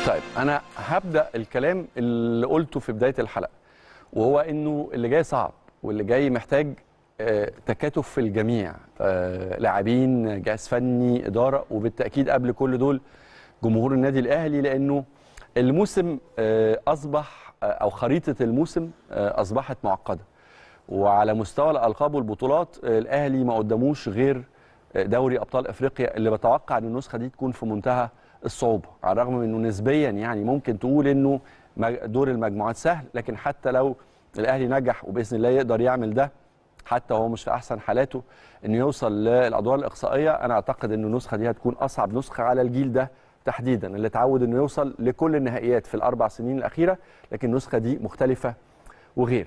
طيب انا هبدا الكلام اللي قلته في بدايه الحلقه وهو انه اللي جاي صعب واللي جاي محتاج آه، تكاتف في الجميع آه، لاعبين جهاز فني اداره وبالتاكيد قبل كل دول جمهور النادي الاهلي لانه الموسم آه، اصبح آه، او خريطه الموسم آه، اصبحت معقده وعلى مستوى الالقاب والبطولات آه، الاهلي ما قدموش غير آه، دوري ابطال افريقيا اللي بتوقع ان النسخه دي تكون في منتهى الصعوبه على الرغم من انه نسبيا يعني ممكن تقول انه مج- دور المجموعات سهل لكن حتى لو الاهلي نجح وباذن الله يقدر يعمل ده حتى وهو مش في احسن حالاته انه يوصل للادوار الاقصائيه انا اعتقد ان النسخه دي هتكون اصعب نسخه على الجيل ده تحديدا اللي اتعود انه يوصل لكل النهائيات في الاربع سنين الاخيره لكن النسخه دي مختلفه وغير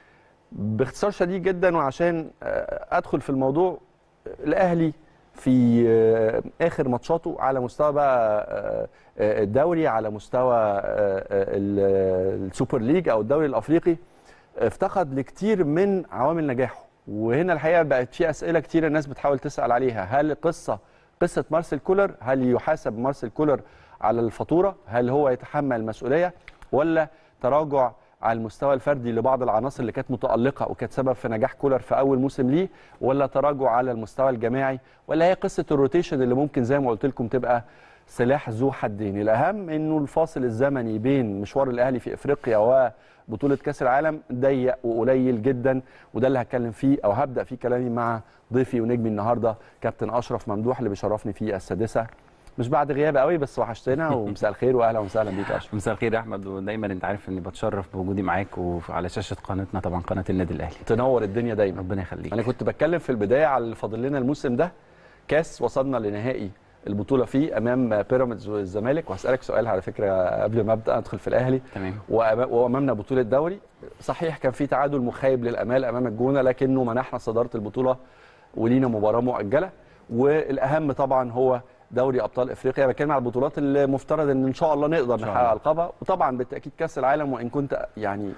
باختصار شديد جدا وعشان آه، ادخل في الموضوع الاهلي في آه، اخر ماتشاته على مستوى بقى آه، آه، الدوري على مستوى آه، آه، ال- السوبر ليج او الدوري الافريقي افتقد لكتير من عوامل نجاحه وهنا الحقيقه بقت في اسئله كتير الناس بتحاول تسال عليها هل قصه قصه مارسيل كولر هل يحاسب مارسيل كولر على الفاتوره هل هو يتحمل المسؤوليه ولا تراجع على المستوى الفردي لبعض العناصر اللي كانت متالقه وكانت سبب في نجاح كولر في اول موسم ليه ولا تراجع على المستوى الجماعي ولا هي قصه الروتيشن اللي ممكن زي ما قلت لكم تبقى سلاح ذو حدين الاهم انه الفاصل الزمني بين مشوار الاهلي في افريقيا وبطوله كاس العالم ضيق وقليل جدا وده اللي هتكلم فيه او هبدا فيه كلامي مع ضيفي ونجمي النهارده كابتن اشرف ممدوح اللي بيشرفني في السادسه مش بعد غياب قوي بس وحشتنا ومساء الخير واهلا وسهلا بيك يا اشرف مساء الخير يا احمد ودايما انت عارف اني بتشرف بوجودي معاك وعلى شاشه قناتنا طبعا قناه النادي الاهلي تنور الدنيا دايما ربنا يخليك انا كنت بتكلم في البدايه على اللي فاضل لنا الموسم ده كاس وصلنا لنهائي البطوله فيه امام بيراميدز والزمالك وهسالك سؤال على فكره قبل ما ابدا ادخل في الاهلي تمام وأما- وامامنا بطوله دوري صحيح كان في تعادل مخيب للامال امام الجونه لكنه منحنا صداره البطوله ولينا مباراه مؤجله والاهم طبعا هو دوري ابطال افريقيا بتكلم على البطولات اللي مفترض ان ان شاء الله نقدر شاء نحقق الله. القابها وطبعا بالتاكيد كاس العالم وان كنت يعني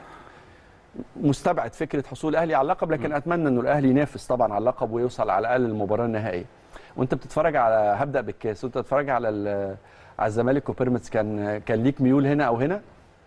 مستبعد فكره حصول الاهلي على اللقب لكن اتمنى انه الاهلي ينافس طبعا على اللقب ويوصل على الاقل المباراه النهائيه وانت بتتفرج على هبدا بالكاس وانت بتتفرج على ال- على الزمالك وبيراميدز كان كان ليك ميول هنا او هنا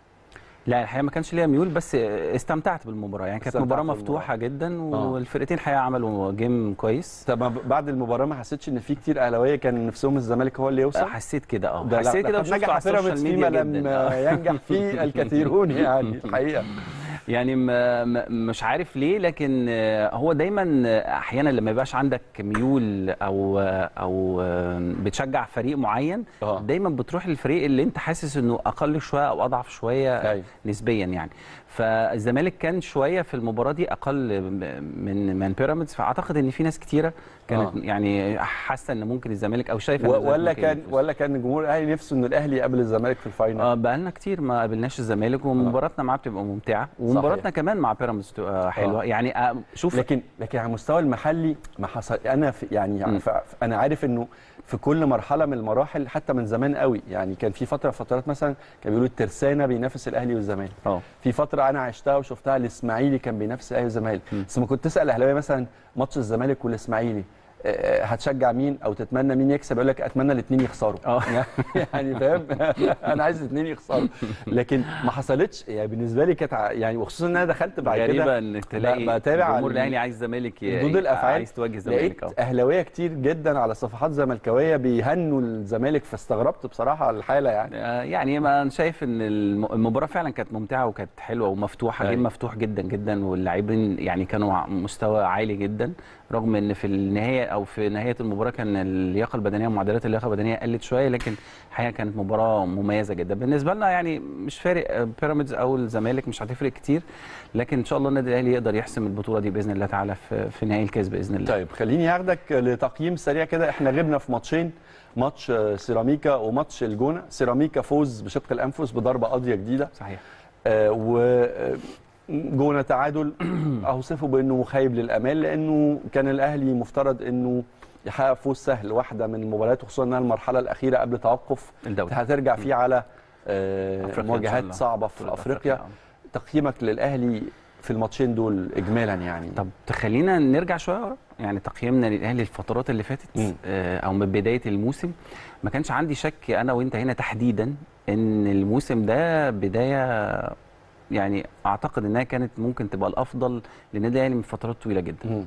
لا الحقيقه ما كانش ليا ميول بس استمتعت بالمباراه يعني كانت استمتعت مباراه بالمباراة. مفتوحه جدا آه. والفرقتين الحقيقه عملوا جيم كويس طب ما بعد المباراه ما حسيتش ان في كتير اهلاويه كان نفسهم الزمالك هو اللي يوصل حسيت كده اه ده لا- حسيت كده لقد وشفته نجح على السوشيال بيراميدز ميديا فيما جدا لم آه. ينجح فيه الكثيرون يعني الحقيقه يعني ما ما- مش عارف ليه لكن آه، هو دايما آه، احيانا لما يبقاش عندك ميول او او آه، بتشجع فريق معين اه دايما بتروح للفريق اللي انت حاسس انه اقل شويه او اضعف شويه أيوة. نسبيا يعني فالزمالك كان شويه في المباراه دي اقل من من بيراميدز فاعتقد ان في ناس كتيره كانت آه. يعني حاسه ان ممكن الزمالك او شايفه إن و- الزمالك ولا ممكن كان يفوز. ولا كان جمهور الاهلي نفسه ان الاهلي يقابل الزمالك في الفاينل اه بقالنا كتير ما قابلناش الزمالك ومباراتنا معاه بتبقى ممتعه ومباراتنا كمان مع بيراميدز بتبقى حلوه آه. يعني آه، شوف لكن لكن على المستوى المحلي ما حصل انا في يعني مم. ف- انا عارف انه في كل مرحله من المراحل حتى من زمان قوي يعني كان في فتره فترات مثلا كانوا بيقولوا الترسانه بينافس الاهلي والزمالك اه في فتره انا عشتها وشفتها الاسماعيلي كان بينافس الاهلي والزمالك م. بس ما كنت تسال اهلاويه مثلا ماتش الزمالك والاسماعيلي آه، هتشجع مين او تتمنى مين يكسب يقول لك اتمنى الاثنين يخسروا اه يعني فاهم انا عايز الاثنين يخسروا لكن ما حصلتش يعني بالنسبه لي كانت ع- يعني وخصوصا ان انا دخلت بعد كده غريبه ان تلاقي بتابع جمهور ال- الاهلي عايز الزمالك ي- ردود الافعال عايز تواجه الزمالك لقيت اه اهلاويه كتير جدا على صفحات زملكاويه بيهنوا الزمالك فاستغربت بصراحه الحاله يعني آه، يعني ما انا شايف ان الم- المباراه فعلا كانت ممتعه وكانت حلوه ومفتوحه أيوة. جيم مفتوح جدا جدا واللاعبين يعني كانوا ع- مستوى عالي جدا رغم ان في النهايه او في نهايه المباراه كان اللياقه البدنيه ومعدلات اللياقه البدنيه قلت شويه لكن الحقيقه كانت مباراه مميزه جدا بالنسبه لنا يعني مش فارق آه، بيراميدز او الزمالك مش هتفرق كتير لكن ان شاء الله النادي الاهلي يقدر يحسم البطوله دي باذن الله تعالى في في نهائي الكاس باذن الله طيب خليني اخدك لتقييم سريع كده احنا غبنا في ماتشين ماتش آه، سيراميكا وماتش الجونه سيراميكا فوز بشق الانفس بضربه قاضيه جديده صحيح وجونه تعادل اوصفه بانه مخيب للامال لانه كان الاهلي مفترض انه يحقق فوز سهل واحده من المباريات وخصوصا انها المرحله الاخيره قبل توقف الدوري هترجع فيه على آه، أفريقيا إن شاء مواجهات الله. صعبه في بطولة افريقيا آه. تقييمك للاهلي في الماتشين دول اجمالا يعني طب تخلينا نرجع شويه ورا يعني تقييمنا للاهلي الفترات اللي فاتت مم. آه، او من بدايه الموسم ما كانش عندي شك انا وانت هنا تحديدا ان الموسم ده بدايه يعني اعتقد انها كانت ممكن تبقى الافضل للنادي الاهلي من فترات طويله جدا مم.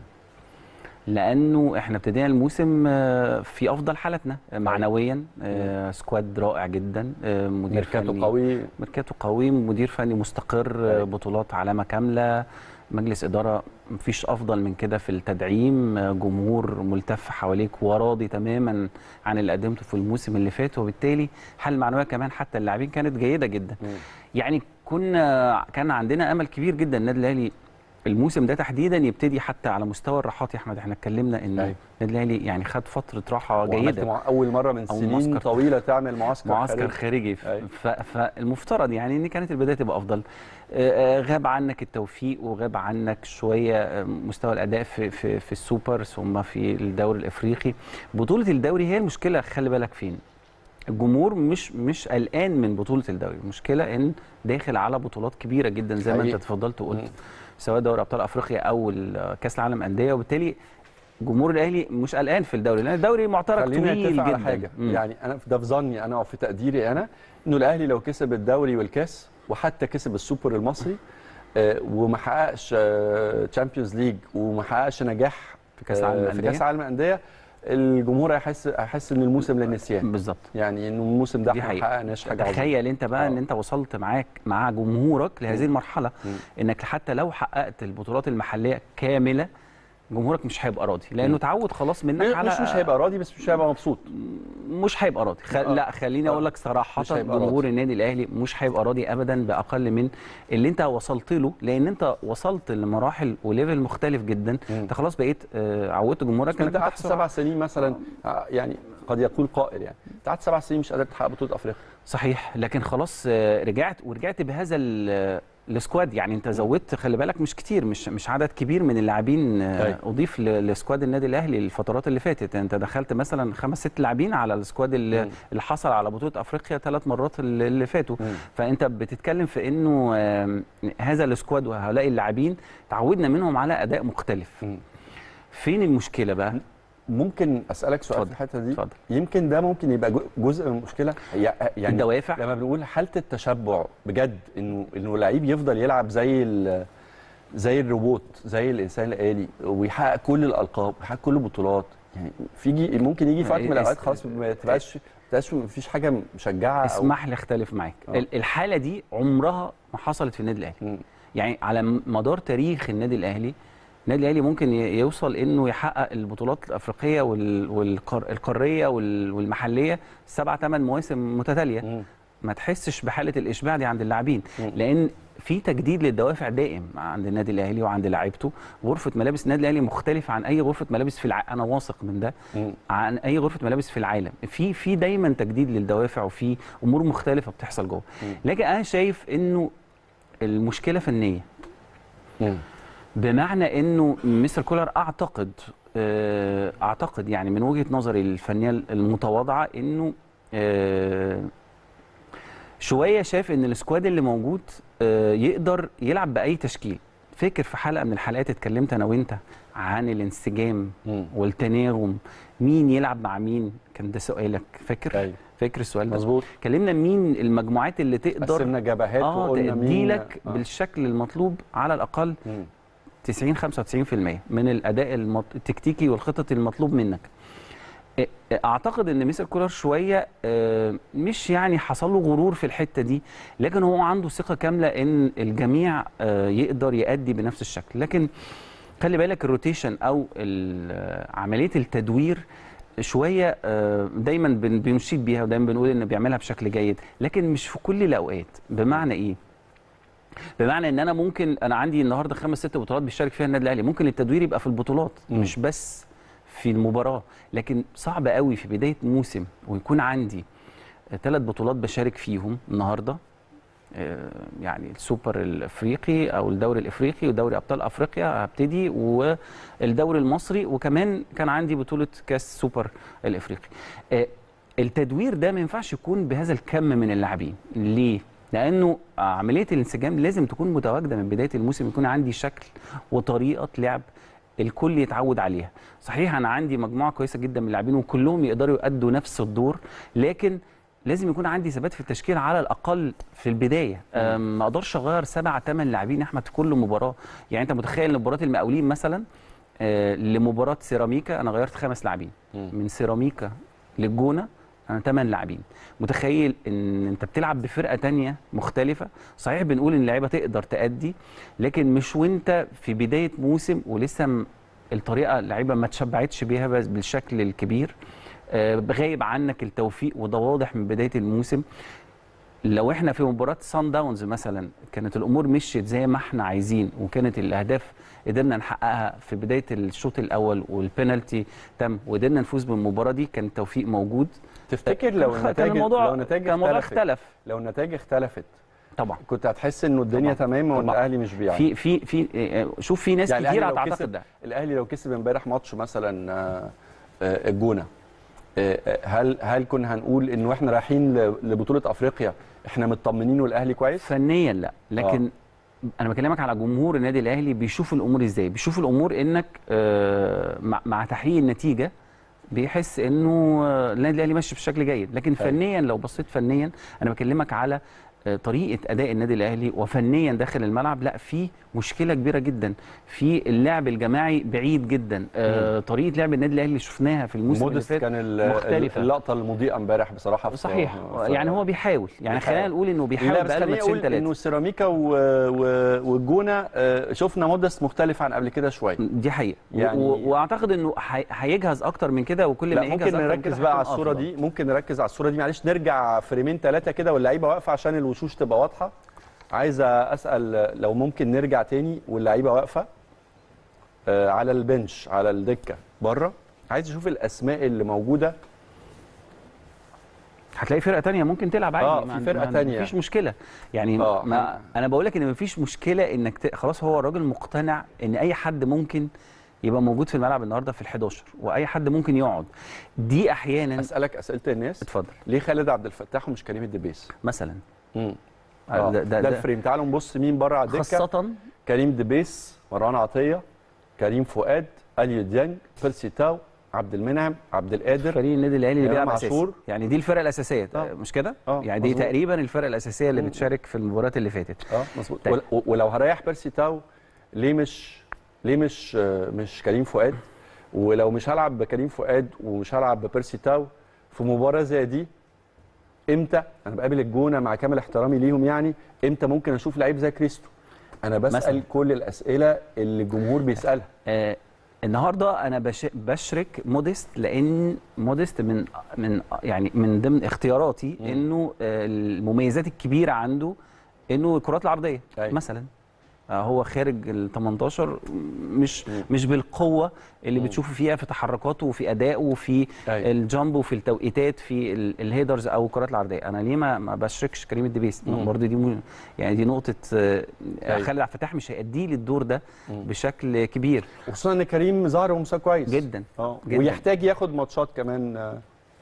لانه احنا ابتدينا الموسم آه، في افضل حالتنا آه، معنويا آه، سكواد رائع جدا آه، مدير ميركاتو فني قوي ميركاتو قوي مدير فني مستقر آه، أيوة. بطولات علامه كامله مجلس اداره مفيش افضل من كده في التدعيم آه، جمهور ملتف حواليك وراضي تماما عن اللي قدمته في الموسم اللي فات وبالتالي حال المعنويه كمان حتى اللاعبين كانت جيده جدا مم. يعني كنا كان عندنا امل كبير جدا النادي الاهلي الموسم ده تحديدا يبتدي حتى على مستوى الراحات يا احمد احنا اتكلمنا ان أيوة. النادي الاهلي يعني خد فتره راحه وعملت جيده مع اول مره من أو سنين معسكر. طويله تعمل معسكر معسكر خارجي. خارجي ف- أيوة. ف- فالمفترض يعني ان كانت البدايه تبقى افضل آه، آه، غاب عنك التوفيق وغاب عنك شويه آه، مستوى الاداء في في في السوبر ثم في الدوري الافريقي بطوله الدوري هي المشكله خلي بالك فين الجمهور مش مش قلقان من بطوله الدوري المشكله ان داخل على بطولات كبيره جدا زي ما انت حقيقي. اتفضلت وقلت مم. سواء دوري ابطال افريقيا او ال- كاس العالم انديه وبالتالي جمهور الاهلي مش قلقان في الدوري لان الدوري معترك خلينا طويل نتفق جدا على حاجه مم. يعني انا ده في ظني انا وفي تقديري انا انه الاهلي لو كسب الدوري والكاس وحتى كسب السوبر المصري آه، وما حققش تشامبيونز ليج وما حققش نجاح في كاس العالم آه، في للأندية. كاس العالم للانديه الجمهور هيحس هيحس ان الموسم للنسيان بالظبط يعني انه الموسم ده دي احنا ما حقيقة. حققناش حاجه عظيمة. تخيل انت بقى آه. ان انت وصلت معاك مع جمهورك لهذه مم. المرحله مم. انك حتى لو حققت البطولات المحليه كامله جمهورك مش هيبقى راضي لانه مم. اتعود خلاص منك على مش مش هيبقى راضي بس مش هيبقى مبسوط مش هيبقى راضي خ... آه. لا خليني آه. اقول لك صراحه مش هيبقى جمهور راضي. النادي الاهلي مش هيبقى راضي ابدا باقل من اللي انت وصلت له لان انت وصلت لمراحل وليفل مختلف جدا مم. انت خلاص بقيت آه، عودت جمهورك انت قعدت بتحصل سبع سنين مثلا آه، يعني قد يقول قائل يعني انت قعدت سبع سنين مش قادر تحقق بطوله افريقيا صحيح لكن خلاص آه، رجعت ورجعت بهذا ال- السكواد يعني انت زودت خلي بالك مش كتير مش مش عدد كبير من اللاعبين آه، أيوة. اضيف ل- لسكواد النادي الاهلي الفترات اللي فاتت انت دخلت مثلا خمس ست لاعبين على السكواد اللي, مم. اللي حصل على بطوله افريقيا ثلاث مرات اللي اللي فاتوا مم. فانت بتتكلم في انه آم، هذا السكواد وهؤلاء اللاعبين تعودنا منهم على اداء مختلف مم. فين المشكله بقى ممكن اسالك سؤال اتفضل. في الحته دي اتفضل يمكن ده ممكن يبقى جو- جزء من المشكله هي- يعني الدوافع لما بنقول حاله التشبع بجد انه انه لعيب يفضل يلعب زي ال- زي الروبوت زي الانسان الالي ويحقق كل الالقاب ويحقق كل البطولات يعني في جي ممكن يجي في وقت من الاوقات خلاص ما تبقاش ما تبقاش مفيش حاجه مشجعه أو اسمح لي اختلف معاك آه. ال- الحاله دي عمرها ما حصلت في النادي الاهلي مم. يعني على م- مدار تاريخ النادي الاهلي النادي الاهلي ممكن ي- يوصل انه يحقق البطولات الافريقيه والقاريه والمحليه سبع ثمان مواسم متتاليه مم. ما تحسش بحاله الاشباع دي عند اللاعبين مم. لان في تجديد للدوافع دائم عند النادي الاهلي وعند لاعيبته غرفه ملابس النادي الاهلي مختلفه عن اي غرفه ملابس في الع... انا واثق من ده مم. عن اي غرفه ملابس في العالم في في دايما تجديد للدوافع وفي امور مختلفه بتحصل جوه مم. لكن انا شايف انه المشكله فنيه مم. بمعنى انه مستر كولر اعتقد آه، اعتقد يعني من وجهه نظري الفنيه المتواضعه انه آه، شويه شايف ان السكواد اللي موجود آه، يقدر يلعب باي تشكيل فاكر في حلقه من الحلقات اتكلمت انا وانت عن الانسجام مم. والتناغم مين يلعب مع مين كان ده سؤالك فاكر ايوه فاكر السؤال ده مظبوط كلمنا مين المجموعات اللي تقدر قسمنا جبهات اه وقلنا تدي مين لك آه. بالشكل المطلوب على الاقل مم. 90 95% من الاداء المط... التكتيكي والخطط المطلوب منك إيه، اعتقد ان مستر كولر شويه آه، مش يعني حصل له غرور في الحته دي لكن هو عنده ثقه كامله ان الجميع آه، يقدر يأدي بنفس الشكل لكن خلي بالك الروتيشن او ال- عمليه التدوير شويه آه، دايما بن- بنشيد بيها ودايما بنقول ان بيعملها بشكل جيد لكن مش في كل الاوقات بمعنى ايه بمعنى ان انا ممكن انا عندي النهارده خمس ست بطولات بيشارك فيها النادي الاهلي ممكن التدوير يبقى في البطولات مم. مش بس في المباراه لكن صعب قوي في بدايه موسم ويكون عندي ثلاث بطولات بشارك فيهم النهارده آه، يعني السوبر الافريقي او الدوري الافريقي ودوري ابطال افريقيا هبتدي والدوري المصري وكمان كان عندي بطوله كاس سوبر الافريقي آه، التدوير ده ما ينفعش يكون بهذا الكم من اللاعبين ليه لانه عمليه الانسجام لازم تكون متواجده من بدايه الموسم يكون عندي شكل وطريقه لعب الكل يتعود عليها صحيح انا عندي مجموعه كويسه جدا من اللاعبين وكلهم يقدروا يؤدوا نفس الدور لكن لازم يكون عندي ثبات في التشكيل على الاقل في البدايه أم، ما اقدرش اغير سبع ثمان لاعبين يا احمد في كل مباراه يعني انت متخيل ان مباراه المقاولين مثلا آه، لمباراه سيراميكا انا غيرت خمس لاعبين مم. من سيراميكا للجونه انا ثمان لاعبين متخيل ان انت بتلعب بفرقه تانية مختلفه صحيح بنقول ان اللعيبه تقدر تأدي لكن مش وانت في بدايه موسم ولسه م- الطريقه اللعيبه ما تشبعتش بيها بس بالشكل الكبير آه، غايب عنك التوفيق وده واضح من بدايه الموسم لو احنا في مباراه سان داونز مثلا كانت الامور مشيت زي ما احنا عايزين وكانت الاهداف قدرنا نحققها في بدايه الشوط الاول والبينالتي تم وقدرنا نفوز بالمباراه دي كان التوفيق موجود تفتكر لو كان النتائج الموضوع لو النتائج كان الموضوع اختلفت اختلف لو النتائج اختلفت طبعا كنت هتحس انه الدنيا طبعاً. تمام وان طبعاً. الاهلي مش بيعاني في في في آه، شوف في ناس يعني كتير الأهلي لو هتعتقد كسب ده الاهلي لو كسب امبارح ماتش مثلا آه، آه، الجونه آه، آه، هل هل كنا هنقول انه احنا رايحين ل- لبطوله افريقيا احنا مطمنين والاهلي كويس فنيا لا لكن انا بكلمك على جمهور النادي الاهلي بيشوف الامور ازاي بيشوف الامور انك آه، مع, مع تحقيق النتيجه بيحس انه آه، النادي الاهلي ماشي بشكل جيد لكن أيوة. فنيا لو بصيت فنيا انا بكلمك على آه، طريقه اداء النادي الاهلي وفنيا داخل الملعب لا في مشكله كبيره جدا في اللعب الجماعي بعيد جدا آه، طريقه لعب النادي الاهلي اللي شفناها في الموسم اللي مودست فات كان ال- مختلفة. اللقطه المضيئه امبارح بصراحه في- صحيح في- يعني هو بيحاول يعني بيحاول. خلينا نقول انه لا بيحاول بس بقاله خليني ماتشين اقول ثلاثه انه سيراميكا و... و... والجونه آه، شفنا مودست مختلف عن قبل كده شويه دي حقيقه يعني- يعني و... واعتقد انه هي... هيجهز اكتر من كده وكل ما لا يجهز ممكن أكتر من نركز كده بقى على هيكون الصوره أفضل. دي ممكن نركز على الصوره دي معلش نرجع فريمين ثلاثه كده واللعيبه واقفه عشان الوشوش تبقى واضحه عايز اسال لو ممكن نرجع تاني واللعيبه واقفه آه، على البنش على الدكه بره عايز اشوف الاسماء اللي موجوده هتلاقي فرقه تانية ممكن تلعب عادي آه، في ما- فرقة ما- تانية. مفيش مشكله يعني آه. ما انا بقول لك ان مفيش مشكله انك ت... خلاص هو الراجل مقتنع ان اي حد ممكن يبقى موجود في الملعب النهارده في ال11 واي حد ممكن يقعد دي احيانا اسالك اسئله الناس اتفضل ليه خالد عبد الفتاح ومش كريم الدبيس مثلا مم. آه، آه. ده- ده, ده- ده ده- الفريم تعالوا نبص مين بره على الدكه خاصه كريم دبيس مروان عطيه كريم فؤاد اليو ديانج بيرسي تاو عبد المنعم عبد القادر فريق النادي الاهلي اللي إمام بيلعب اساسي عاشور. يعني دي الفرقه الاساسيه آه. مش كده آه، يعني دي مظبوط. تقريبا الفرقه الاساسيه اللي مم. بتشارك في المباريات اللي فاتت اه مظبوط طيب. ول- ولو هريح بيرسي تاو ليه مش ليه مش آه، مش كريم فؤاد ولو مش هلعب بكريم فؤاد ومش هلعب ببيرسي تاو في مباراه زي دي امتى انا بقابل الجونه مع كامل احترامي ليهم يعني امتى ممكن اشوف لعيب زي كريستو انا بسال مثلاً. كل الاسئله اللي الجمهور بيسالها آه النهارده انا بش بشرك موديست لان موديست من من يعني من ضمن اختياراتي مم. انه آه المميزات الكبيره عنده انه الكرات العرضيه أيوة. مثلا آه هو خارج ال 18 مش مم. مش بالقوه اللي مم. بتشوفه فيها في تحركاته وفي ادائه وفي أيوة. الجامب وفي التوقيتات في ال- الهيدرز او الكرات العرضيه انا ليه ما ما بشركش كريم الدبيس مم. برضه دي مو يعني دي نقطه آه، أيوة. خالد عبد الفتاح مش هيأدي لي الدور ده مم. بشكل كبير وخصوصا ان كريم ظهر ومستوى كويس جدا اه جداً. ويحتاج ياخد ماتشات كمان آه.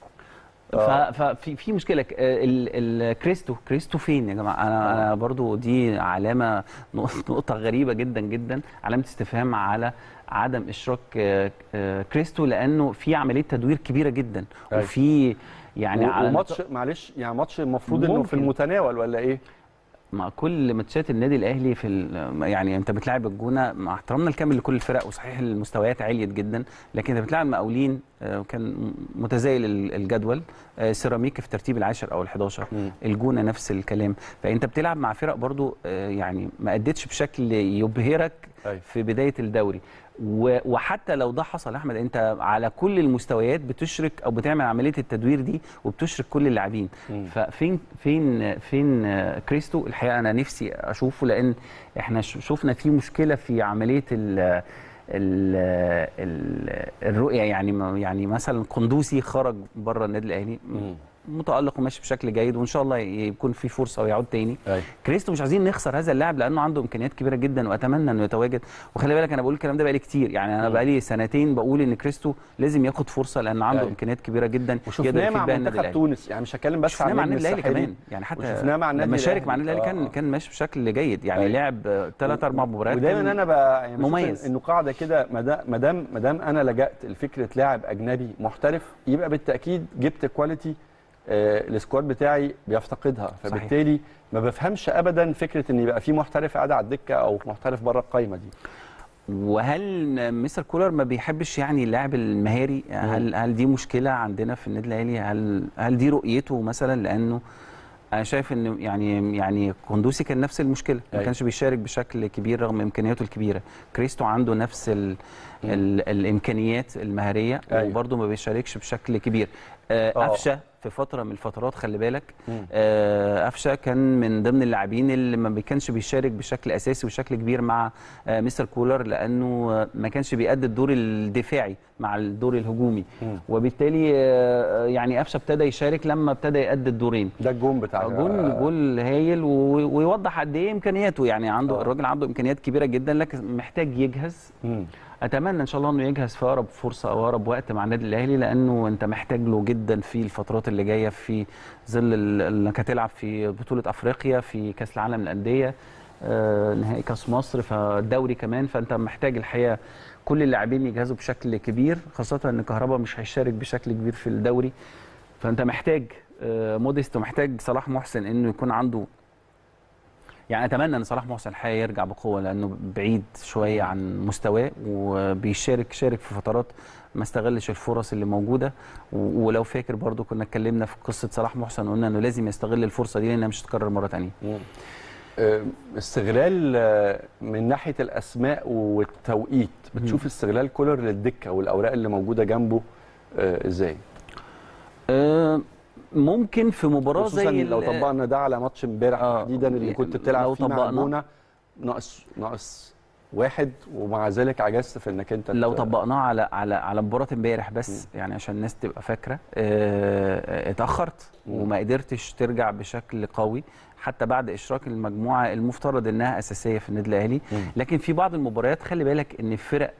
ف- ففي في مشكله ك- ال- ال- كريستو كريستو فين يا جماعه انا انا برضو دي علامه نق- نقطه غريبه جدا جدا علامه استفهام على عدم اشراك آه، آه، كريستو لانه في عمليه تدوير كبيره جدا أيوة. وفي يعني و- على وماتش معلش يعني ماتش المفروض انه في ممكن. المتناول ولا ايه؟ مع كل ماتشات النادي الاهلي في ال- يعني انت بتلاعب الجونه مع احترامنا الكامل لكل الفرق وصحيح المستويات عليت جدا لكن انت بتلاعب مقاولين آه، كان متزايل ال- الجدول آه، سيراميكا في ترتيب العاشر او ال11 مم. الجونه نفس الكلام فانت بتلعب مع فرق برضو آه، يعني ما ادتش بشكل يبهرك أيوة. في بدايه الدوري و- وحتى لو ده حصل يا احمد انت على كل المستويات بتشرك او بتعمل عمليه التدوير دي وبتشرك كل اللاعبين مم. ففين فين فين آه، كريستو الحقيقه انا نفسي اشوفه لان احنا ش- شفنا في مشكله في عمليه ال ال ال الرؤيه يعني ما- يعني مثلا قندوسي خرج بره النادي الاهلي مم. متالق وماشي بشكل جيد وان شاء الله يكون في فرصه ويعود تاني ايوه كريستو مش عايزين نخسر هذا اللاعب لانه عنده امكانيات كبيره جدا واتمنى انه يتواجد وخلي بالك انا بقول الكلام ده بقالي كتير يعني انا مم. بقالي سنتين بقول ان كريستو لازم ياخد فرصه لان عنده أيوة. امكانيات كبيره جدا يقدر وشفناه يفيد مع بيها النادي منتخب الاهلي تونس يعني مش هتكلم بس شفناه عن مع النجم النادي الاهلي الساحلي. كمان يعني حتى وشفناه مع النادي لما شارك مع الأهلي. النادي الاهلي كان آه. كان ماشي بشكل جيد يعني أيوة. لعب ثلاث اربع مباريات ودايما كان انا بقى يعني بشوف مميز. انه قاعده كده ما دام ما دام انا لجأت لفكره لاعب اجنبي محترف يبقى بالتاكيد جبت كواليتي آه، السكواد بتاعي بيفتقدها فبالتالي ما بفهمش ابدا فكره ان يبقى في محترف قاعد على الدكه او محترف بره القايمه دي وهل مستر كولر ما بيحبش يعني اللاعب المهاري هل هل دي مشكله عندنا في النادي الاهلي هل هل دي رؤيته مثلا لانه انا شايف ان يعني يعني قندوسي كان نفس المشكله ما أيوة. كانش بيشارك بشكل كبير رغم امكانياته الكبيره كريستو عنده نفس ال ال الامكانيات المهاريه أيوة. وبرضه ما بيشاركش بشكل كبير آه، آه. قفشه في فتره من الفترات خلي بالك مم. آه، قفشه كان من ضمن اللاعبين اللي ما كانش بيشارك بشكل اساسي وبشكل كبير مع آه، مستر كولر لانه آه، ما كانش بيأدي الدور الدفاعي مع الدور الهجومي مم. وبالتالي آه، يعني قفشه ابتدى يشارك لما ابتدى يأدي الدورين ده الجون بتاع جول جول هايل و- ويوضح قد ايه امكانياته يعني عنده آه. الراجل عنده امكانيات كبيره جدا لكن محتاج يجهز مم. اتمنى ان شاء الله انه يجهز في اقرب فرصه او اقرب وقت مع النادي الاهلي لانه انت محتاج له جدا في الفترات اللي جايه في ظل ال- انك هتلعب في بطوله افريقيا في كاس العالم للانديه آه، نهائي كاس مصر فالدوري كمان فانت محتاج الحقيقه كل اللاعبين يجهزوا بشكل كبير خاصه ان كهربا مش هيشارك بشكل كبير في الدوري فانت محتاج آه، موديست ومحتاج صلاح محسن انه يكون عنده يعني اتمنى ان صلاح محسن الحقيقه يرجع بقوه لانه بعيد شويه عن مستواه وبيشارك شارك في فترات ما استغلش الفرص اللي موجوده و- ولو فاكر برضو كنا اتكلمنا في قصه صلاح محسن وقلنا انه لازم يستغل الفرصه دي لانها مش هتتكرر مره ثانيه مم. آه، استغلال آه، من ناحيه الاسماء والتوقيت بتشوف استغلال كولر للدكه والاوراق اللي موجوده جنبه آه، ازاي أه ممكن في مباراه خصوصا زي لو ال- طبقنا ده على ماتش امبارح آه، تحديدا اللي كنت بتلعب لو فيه مع طبقنا- الجونه ناقص ناقص واحد ومع ذلك عجزت في انك انت لو ت- طبقناه على على على مباراه امبارح بس يعني عشان الناس تبقى فاكره آه، اتاخرت مم. وما قدرتش ترجع بشكل قوي حتى بعد اشراك المجموعه المفترض انها اساسيه في النادي الاهلي مم. لكن في بعض المباريات خلي بالك ان الفرق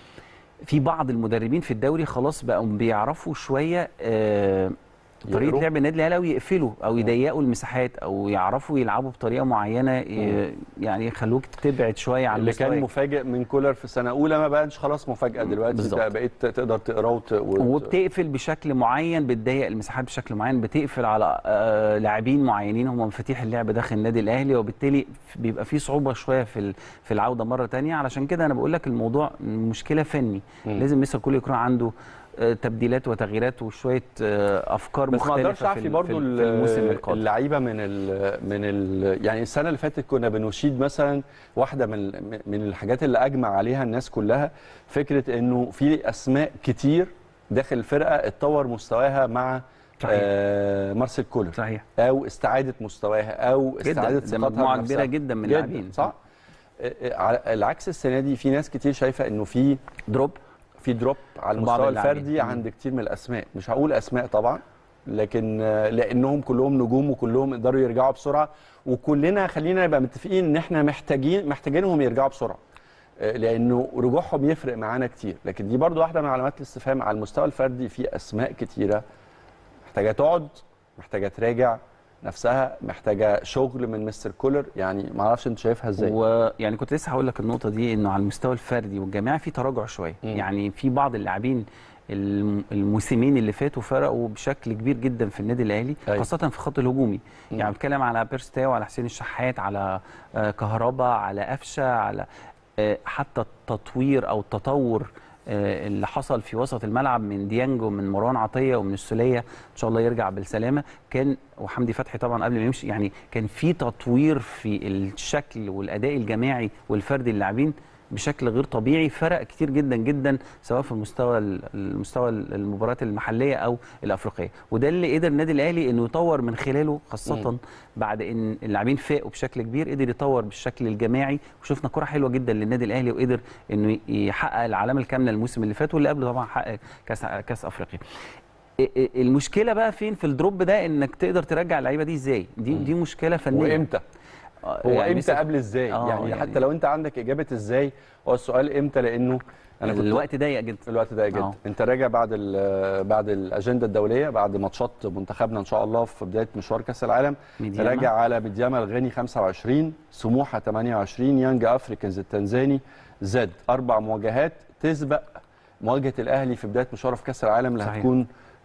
في بعض المدربين في الدوري خلاص بقوا بيعرفوا شويه آه، طريقه يقروا؟ لعب النادي الاهلي او يقفلوا او يضيقوا المساحات او يعرفوا يلعبوا بطريقه معينه ي- يعني يخلوك تبعد شويه عن اللي كان مستواك. مفاجئ من كولر في سنه اولى ما بقاش خلاص مفاجاه دلوقتي بالظبط. انت بقيت تقدر تقراه وت... وت... وبتقفل بشكل معين بتضيق المساحات بشكل معين بتقفل على آه، لاعبين معينين هم مفاتيح اللعب داخل النادي الاهلي وبالتالي بيبقى في صعوبه شويه في ال- في العوده مره تانية علشان كده انا بقول لك الموضوع مشكله فني مم. لازم مستر كل يكون عنده آه، تبديلات وتغييرات وشويه آه، افكار بس ما مختلفه اقدرش في اعفي ال- برضو في ال- ال- في الموسم القادم اللعيبه من ال من ال يعني السنه اللي فاتت كنا بنشيد مثلا واحده من من الحاجات اللي اجمع عليها الناس كلها فكره انه في اسماء كتير داخل الفرقه اتطور مستواها مع صحيح. آه مارسيل كولر صحيح او استعاده مستواها او جدا استعاده ده ثقتها مجموعه بنفسها. كبيره جدا من جدا اللاعبين صح آه، آه، على العكس السنه دي في ناس كتير شايفه انه في دروب في دروب على في بعض المستوى اللاعبين. الفردي مم. عند كتير من الاسماء مش هقول اسماء طبعا لكن آه، لانهم كلهم نجوم وكلهم يقدروا يرجعوا بسرعه وكلنا خلينا نبقى متفقين ان احنا محتاجين محتاجينهم يرجعوا بسرعه آه، لانه رجوعهم يفرق معانا كتير لكن دي برضو واحده من علامات الاستفهام على المستوى الفردي في اسماء كتيره محتاجه تقعد محتاجه تراجع نفسها محتاجه شغل من مستر كولر يعني ما اعرفش انت شايفها ازاي ويعني كنت لسه هقول لك النقطه دي انه على المستوى الفردي والجماعي في تراجع شويه مم. يعني في بعض اللاعبين الم- الموسمين اللي فاتوا فرقوا بشكل كبير جدا في النادي الاهلي أيوة. خاصه في الخط الهجومي مم. يعني بتكلم على بيرستاو على حسين الشحات على آه، كهربا على قفشه على آه، حتى التطوير او التطور آه، اللي حصل في وسط الملعب من ديانج ومن مروان عطيه ومن السوليه ان شاء الله يرجع بالسلامه كان وحمدي فتحي طبعا قبل ما يمشي يعني كان في تطوير في الشكل والاداء الجماعي والفردي للاعبين بشكل غير طبيعي فرق كتير جدا جدا سواء في المستوى المستوى المباريات المحليه او الافريقيه وده اللي قدر النادي الاهلي انه يطور من خلاله خاصه مم. بعد ان اللاعبين فاقوا بشكل كبير قدر يطور بالشكل الجماعي وشفنا كره حلوه جدا للنادي الاهلي وقدر انه يحقق العلامه الكامله الموسم اللي فات واللي قبله طبعا حقق كاس كاس افريقيا ا- ا- المشكله بقى فين في الدروب ده انك تقدر ترجع اللعيبه دي ازاي دي مم. دي مشكله فنيه وامتى آه، هو يعني امتى مثل- قبل ازاي آه، يعني, يعني- حتى لو انت عندك اجابه ازاي هو السؤال امتى لانه انا كنت الوقت ضيق جدا الوقت ده جدا آه. انت راجع بعد ال- بعد الاجنده الدوليه بعد ماتشات منتخبنا ان شاء الله في بدايه مشوار كاس العالم ميدياما. راجع على ميدياما الغاني 25 سموحه 28 يانج افريكانز التنزاني زد اربع مواجهات تسبق مواجهه الاهلي في بدايه مشواره في كاس العالم اللي صحيح. هتكون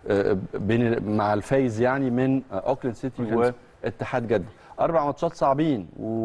آه، بين مع الفايز يعني من آه، اوكلاند سيتي أوكلاند. واتحاد جده اربع ماتشات صعبين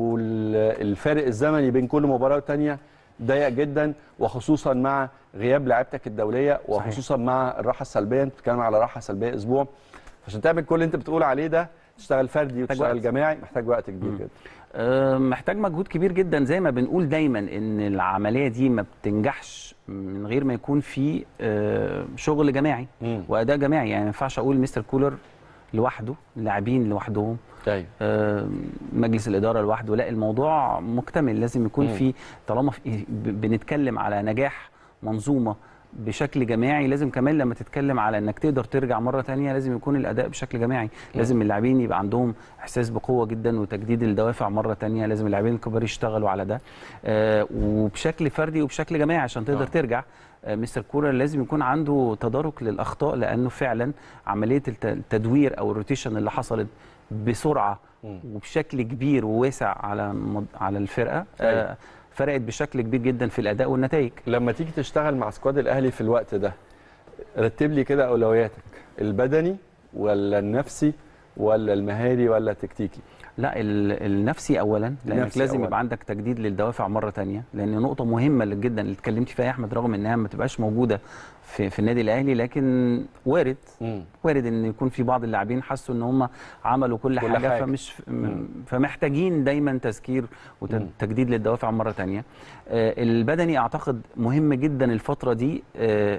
والفارق الزمني بين كل مباراه والتانيه ضيق جدا وخصوصا مع غياب لعيبتك الدوليه وخصوصا مع الراحه السلبيه انت بتتكلم على راحه سلبيه اسبوع عشان تعمل كل اللي انت بتقول عليه ده تشتغل فردي وتشتغل وقت. جماعي محتاج وقت كبير مم. جدا آه، محتاج مجهود كبير جدا زي ما بنقول دايما ان العمليه دي ما بتنجحش من غير ما يكون في آه، شغل جماعي مم. واداء جماعي يعني ما ينفعش اقول مستر كولر لوحده اللاعبين لوحدهم ايوه آه، مجلس الاداره لوحده لا الموضوع مكتمل لازم يكون مم. في طالما في ب- بنتكلم على نجاح منظومه بشكل جماعي لازم كمان لما تتكلم على انك تقدر ترجع مره تانية لازم يكون الاداء بشكل جماعي لازم اللاعبين يبقى عندهم احساس بقوه جدا وتجديد الدوافع مره تانية لازم اللاعبين الكبار يشتغلوا على ده آه، وبشكل فردي وبشكل جماعي عشان تقدر آه. ترجع آه، مستر كولر لازم يكون عنده تدارك للاخطاء لانه فعلا عمليه الت- التدوير او الروتيشن اللي حصلت بسرعه مم. وبشكل كبير وواسع على مد- على الفرقه أيوة. آه، فرقت بشكل كبير جدا في الاداء والنتائج لما تيجي تشتغل مع سكواد الاهلي في الوقت ده رتب لي كده اولوياتك البدني ولا النفسي ولا المهاري ولا التكتيكي لا ال- النفسي اولا لانك النفسي لازم أولاً. يبقى عندك تجديد للدوافع مره تانية لان نقطه مهمه اللي جدا اللي اتكلمت فيها يا احمد رغم انها ما تبقاش موجوده في, في النادي الاهلي لكن وارد مم. وارد ان يكون في بعض اللاعبين حسوا ان هم عملوا كل, كل حاجه, حاجة. فمش مم. فمحتاجين دايما تذكير مم. وتجديد للدوافع مره تانية آه، البدني اعتقد مهم جدا الفتره دي آه،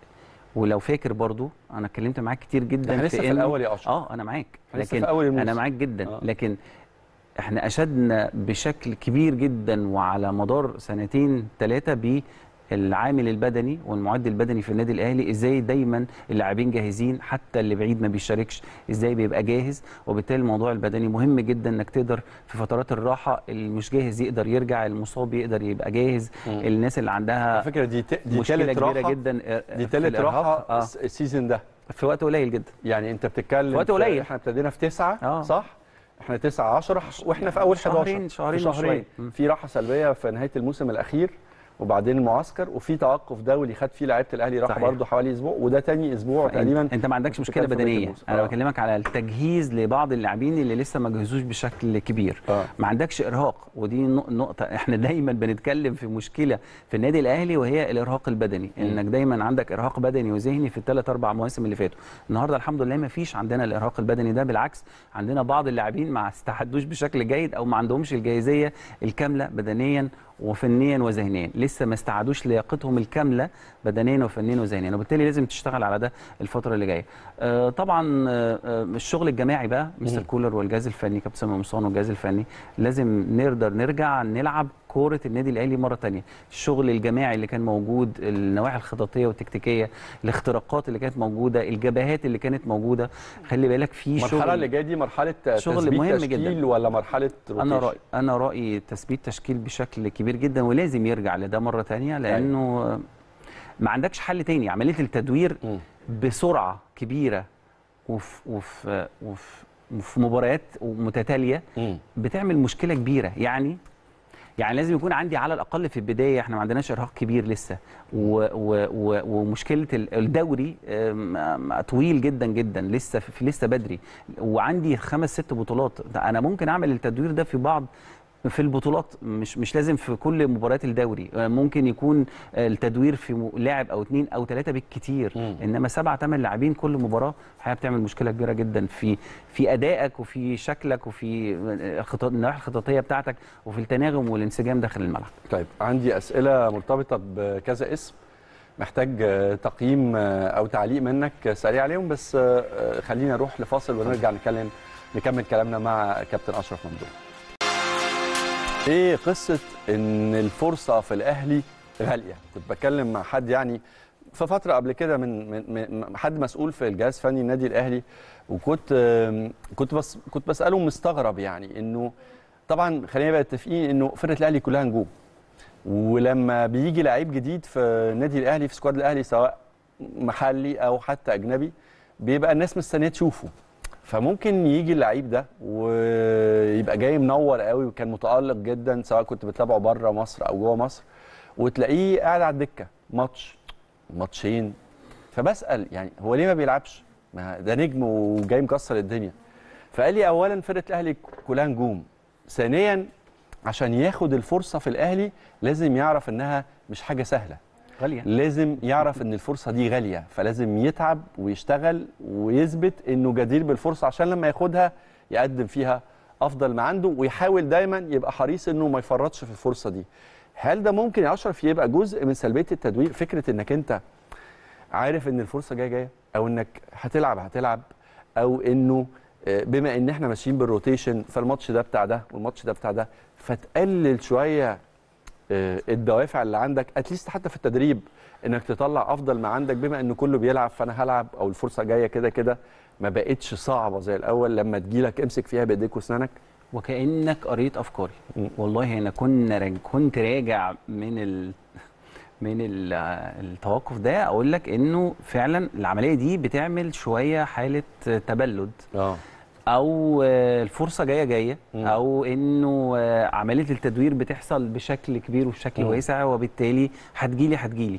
ولو فاكر برضو انا اتكلمت معاك كتير جدا احنا لسه في إنه- الاول يا اشرف اه انا معاك إحنا لسه لكن في اول الموسم انا معاك جدا آه. لكن احنا اشدنا بشكل كبير جدا وعلى مدار سنتين ثلاثه بالعامل البدني والمعد البدني في النادي الاهلي ازاي دايما اللاعبين جاهزين حتى اللي بعيد ما بيشاركش ازاي بيبقى جاهز وبالتالي الموضوع البدني مهم جدا انك تقدر في فترات الراحه اللي مش جاهز يقدر يرجع المصاب يقدر يبقى جاهز مم. الناس اللي على عندها فكره دي ت... دي مشكله تالت كبيره راحه جدا آه، دي في تالت الإرهاق. راحه آه الس- السيزون ده في وقت قليل جدا يعني انت بتتكلم وقت في- قليل. احنا ابتدينا في تسعة آه. صح احنا تسعة 10 واحنا في اول 11 شهرين- شهرين في شهرين وشوية. مم. في راحه سلبيه في نهايه الموسم الاخير وبعدين المعسكر وفي توقف دولي خد فيه لعيبه الاهلي راح صحيح. برضه حوالي اسبوع وده تاني اسبوع فأنت- تقريبا انت ما عندكش مشكله بتتكلم في بقية بدنيه الموسم. انا آه. بكلمك على التجهيز لبعض اللاعبين اللي لسه ما جهزوش بشكل كبير اه ما عندكش ارهاق ودي نق- نقطه احنا دايما بنتكلم في مشكله في النادي الاهلي وهي الارهاق البدني مم. انك دايما عندك ارهاق بدني وذهني في الثلاث اربع مواسم اللي فاتوا النهارده الحمد لله ما فيش عندنا الارهاق البدني ده بالعكس عندنا بعض اللاعبين ما استعدوش بشكل جيد او ما عندهمش الجاهزيه الكامله بدنيا وفنيا وذهنيا لسه ما استعادوش لياقتهم الكامله بدنيا وفنيا وذهنيا وبالتالي لازم تشتغل على ده الفتره اللي جايه آه طبعا آه آه، الشغل الجماعي بقى مستر مم. كولر والجهاز الفني كابتن سامي قمصان والجهاز الفني لازم نقدر نرجع نلعب كوره النادي الاهلي مره تانية الشغل الجماعي اللي كان موجود النواحي الخططيه والتكتيكيه الاختراقات اللي كانت موجوده الجبهات اللي كانت موجوده خلي بالك في المرحله شغل اللي جايه دي مرحله شغل تثبيت مهم تشكيل جداً. ولا مرحله انا روتيشن؟ رايي انا رايي تثبيت تشكيل بشكل كبير جدا ولازم يرجع لده مره تانية لانه ما عندكش حل تاني عمليه التدوير مم. بسرعه كبيره وفي وفي وفي وفي مباريات متتاليه مم. بتعمل مشكله كبيره يعني يعني لازم يكون عندي على الاقل في البدايه احنا ما عندناش ارهاق كبير لسه و و و ومشكله ال- الدوري آم، طويل جدا جدا لسه في لسه بدري وعندي خمس ست بطولات ده انا ممكن اعمل التدوير ده في بعض في البطولات مش مش لازم في كل مباريات الدوري آه، ممكن يكون آه، التدوير في م- لاعب او اثنين او ثلاثه بالكتير مم. انما سبعة ثمان لاعبين كل مباراه الحقيقه بتعمل مشكله كبيره جدا في في ادائك وفي شكلك وفي الخطط النواحي الخططيه بتاعتك وفي التناغم والانسجام داخل الملعب طيب عندي اسئله مرتبطه بكذا اسم محتاج آه، تقييم آه، او تعليق منك آه، سريع عليهم بس آه، آه، خلينا نروح لفاصل ونرجع نتكلم نكمل كلامنا مع كابتن اشرف ممدوح ايه قصه ان الفرصه في الاهلي غاليه كنت بتكلم مع حد يعني في فتره قبل كده من, من, من حد مسؤول في الجهاز الفني النادي الاهلي وكنت آم، كنت بس كنت بساله مستغرب يعني انه طبعا خلينا نبقى متفقين انه فرقه الاهلي كلها نجوم ولما بيجي لعيب جديد في النادي الاهلي في سكواد الاهلي سواء محلي او حتى اجنبي بيبقى الناس مستنيه تشوفه فممكن يجي اللعيب ده ويبقى جاي منور قوي وكان متالق جدا سواء كنت بتتابعه بره مصر او جوه مصر وتلاقيه قاعد على الدكه ماتش ماتشين فبسال يعني هو ليه ما بيلعبش ما ده نجم وجاي مكسر الدنيا فقال لي اولا فرقه الاهلي كلها نجوم ثانيا عشان ياخد الفرصه في الاهلي لازم يعرف انها مش حاجه سهله غاليه لازم يعرف ان الفرصه دي غاليه فلازم يتعب ويشتغل ويثبت انه جدير بالفرصه عشان لما ياخدها يقدم فيها افضل ما عنده ويحاول دايما يبقى حريص انه ما يفرطش في الفرصه دي هل ده ممكن يا اشرف يبقى جزء من سلبيه التدوير فكره انك انت عارف ان الفرصه جايه جايه او انك هتلعب هتلعب او انه آه، بما ان احنا ماشيين بالروتيشن فالماتش ده بتاع ده والماتش ده بتاع ده فتقلل شويه آه، الدوافع اللي عندك اتليست حتى في التدريب انك تطلع افضل ما عندك بما ان كله بيلعب فانا هلعب او الفرصه جايه كده كده ما بقتش صعبه زي الاول لما تجيلك امسك فيها بايديك واسنانك وكانك قريت افكاري مم. والله انا كنا راج... كنت راجع من ال... من ال... التوقف ده اقول لك انه فعلا العمليه دي بتعمل شويه حاله تبلد اه او آه، الفرصه جايه جايه مم. او انه آه، عمليه التدوير بتحصل بشكل كبير وبشكل مم. واسع وبالتالي هتجيلي هتجيلي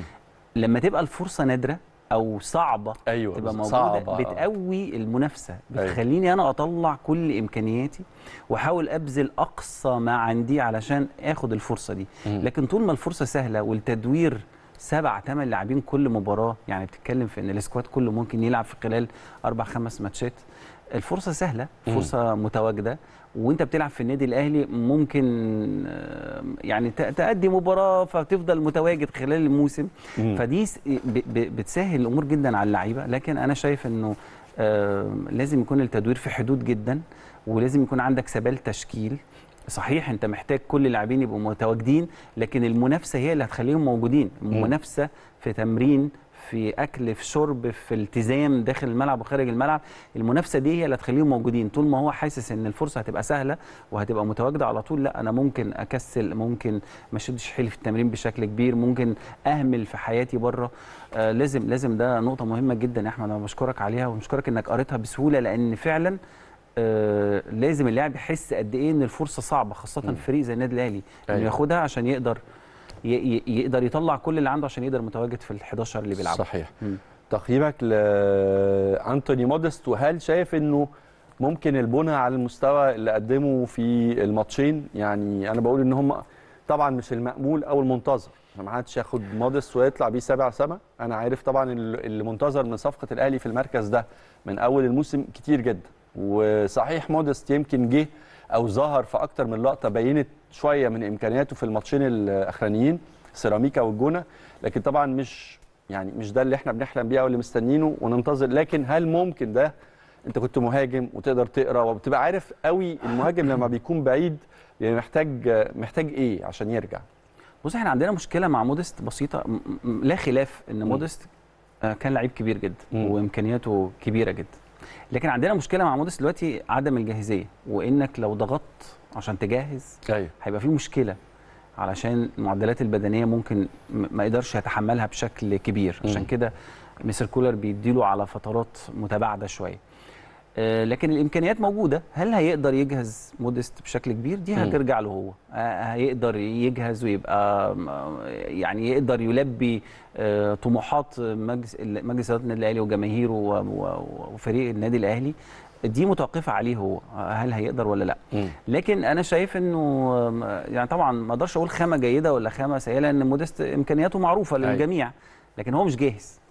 لما تبقى الفرصه نادره او صعبه ايوه تبقى بالظبط. موجوده صعبة، آه. بتقوي المنافسه أيوة. بتخليني انا اطلع كل امكانياتي واحاول ابذل اقصى ما عندي علشان اخد الفرصه دي مم. لكن طول ما الفرصه سهله والتدوير سبع ثمان لاعبين كل مباراه يعني بتتكلم في ان السكواد كله ممكن يلعب في خلال اربع خمس ماتشات الفرصه سهله مم. فرصه متواجده وانت بتلعب في النادي الاهلي ممكن آه، يعني ت- تأدي مباراه فتفضل متواجد خلال الموسم مم. فدي س- ب- ب- بتسهل الامور جدا على اللعيبه لكن انا شايف انه آه، لازم يكون التدوير في حدود جدا ولازم يكون عندك سبال تشكيل صحيح انت محتاج كل اللاعبين يبقوا متواجدين لكن المنافسه هي اللي هتخليهم موجودين المنافسه في تمرين في اكل في شرب في التزام داخل الملعب وخارج الملعب المنافسه دي هي اللي هتخليهم موجودين طول ما هو حاسس ان الفرصه هتبقى سهله وهتبقى متواجده على طول لا انا ممكن اكسل ممكن ما اشدش حيلي في التمرين بشكل كبير ممكن اهمل في حياتي بره آه لازم لازم ده نقطه مهمه جدا يا احمد انا بشكرك عليها وبشكرك انك قريتها بسهوله لان فعلا آه لازم اللاعب يحس قد ايه ان الفرصه صعبه خاصه مم. في فريق زي النادي الاهلي انه أيوة. ياخدها عشان يقدر ي- ي- يقدر يطلع كل اللي عنده عشان يقدر متواجد في ال11 اللي بيلعبوا صحيح مم. تقييمك لانتوني مودست وهل شايف انه ممكن البنى على المستوى اللي قدمه في الماتشين يعني انا بقول ان هم طبعا مش المأمول او المنتظر ما حدش ياخد مودست ويطلع بيه سبع سما انا عارف طبعا ال- اللي منتظر من صفقه الاهلي في المركز ده من اول الموسم كتير جدا وصحيح مودست يمكن جه او ظهر في اكتر من لقطه بينت شويه من امكانياته في الماتشين الاخرانيين سيراميكا والجونه لكن طبعا مش يعني مش ده اللي احنا بنحلم بيه او اللي مستنيينه وننتظر لكن هل ممكن ده انت كنت مهاجم وتقدر تقرا وبتبقى عارف قوي المهاجم لما بيكون بعيد بيبقى محتاج محتاج ايه عشان يرجع بص احنا عندنا مشكله مع مودست بسيطه م- م- لا خلاف ان مم. مودست آه، كان لعيب كبير جدا مم. وامكانياته كبيره جدا لكن عندنا مشكله مع مودست دلوقتي عدم الجاهزيه وانك لو ضغطت عشان تجهز ايوه هيبقى في مشكله علشان المعدلات البدنيه ممكن م- ما يقدرش يتحملها بشكل كبير عشان مم. كده مستر كولر بيديله على فترات متباعده شويه آه، لكن الامكانيات موجوده هل هيقدر يجهز مودست بشكل كبير دي مم. هترجع له هو آه، هيقدر يجهز ويبقى آه، يعني يقدر يلبي آه، طموحات مجلس مجلس اداره النادي الاهلي وجماهيره و- و- وفريق النادي الاهلي دي متوقفه عليه هو آه، هل هيقدر ولا لا مم. لكن انا شايف انه يعني طبعا ما اقدرش اقول خامه جيده ولا خامه سيئه لان مودست امكانياته معروفه أيوة. للجميع لكن هو مش جاهز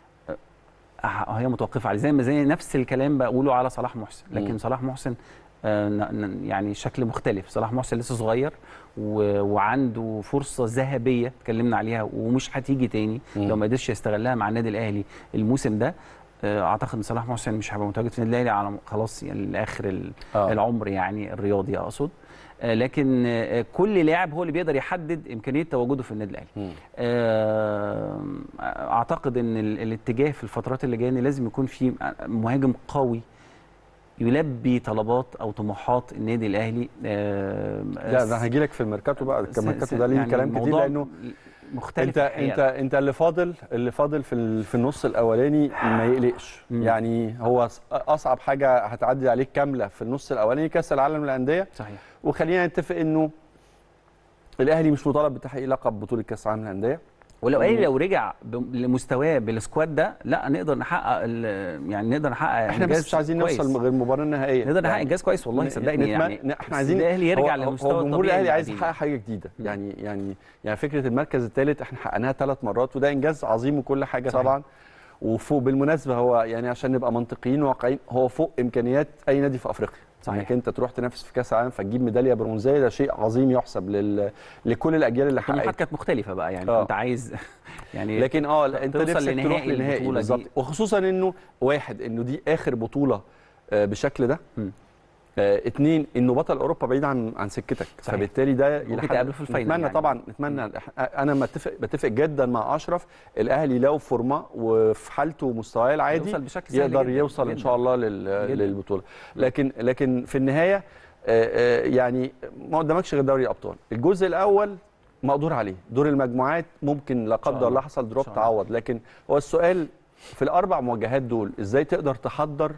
أه، هي متوقفه عليه زي ما زي نفس الكلام بقوله على صلاح محسن لكن مم. صلاح محسن آه، ن- ن- يعني شكل مختلف صلاح محسن لسه صغير و- وعنده فرصه ذهبيه اتكلمنا عليها ومش هتيجي تاني مم. لو ما قدرش يستغلها مع النادي الاهلي الموسم ده آه، اعتقد ان صلاح محسن مش هيبقى متواجد في النادي الاهلي على خلاص يعني لاخر ال- آه. العمر يعني الرياضي اقصد آه، لكن آه، كل لاعب هو اللي بيقدر يحدد امكانيه تواجده في النادي الاهلي مم. آه، اعتقد ان ال- الاتجاه في الفترات اللي جايه إن لازم يكون في مهاجم قوي يلبي طلبات او طموحات النادي الاهلي آه، لا ده هيجي لك في الميركاتو بقى س- الميركاتو س- ده ليه يعني كلام كتير الموضوع لانه مختلف انت الحقيقة. انت انت اللي فاضل اللي فاضل في ال- في النص الاولاني ما يقلقش مم. يعني هو أص- اصعب حاجه هتعدي عليك كامله في النص الاولاني كاس العالم للانديه صحيح وخلينا نتفق انه الاهلي مش مطالب بتحقيق لقب بطوله كاس العالم للانديه ولو الاهلي لو رجع ب- لمستواه بالسكواد ده لا نقدر نحقق ال- يعني نقدر نحقق احنا بس إنجاز مش عايزين كويس. نوصل غير المباراه النهائيه نقدر نحقق يعني انجاز كويس والله ن- صدقني نتمنى- يعني ن- احنا بس عايزين الاهلي يرجع هو- لمستوى هو جمهور الطبيعي الاهلي عايز للاعبين. يحقق حاجه جديده يعني يعني يعني فكره المركز الثالث احنا حققناها ثلاث مرات وده انجاز عظيم وكل حاجه صحيح. طبعا وفوق بالمناسبه هو يعني عشان نبقى منطقيين وواقعيين هو فوق امكانيات اي نادي في افريقيا صحيح. انك انت تروح تنافس في كاس العالم فتجيب ميداليه برونزيه ده شيء عظيم يحسب لل... لكل الاجيال اللي الطموحات حققت كانت مختلفه بقى يعني آه. كنت عايز يعني لكن اه لا، انت توصل نفسك تروح لنهائي لنهائي البطولة بالظبط دي. وخصوصا انه واحد انه دي اخر بطوله آه، بالشكل ده م. آه، اتنين انه بطل اوروبا بعيد عن عن سكتك صحيح. فبالتالي ده ممكن إلى حد- تقابله في الفاينل نتمنى يعني. طبعا نتمنى انا متفق بتفق جدا مع اشرف الاهلي لو فورمه وفي حالته ومستواه العادي يوصل بشكل سهل يقدر جداً، يوصل ان جداً. شاء الله لل- جداً. للبطوله لكن لكن في النهايه آه، آه، يعني ما قدامكش غير دوري الابطال الجزء الاول مقدور عليه دور المجموعات ممكن لا قدر الله. الله حصل دروب إن شاء الله. تعوض لكن هو السؤال في الاربع مواجهات دول ازاي تقدر تحضر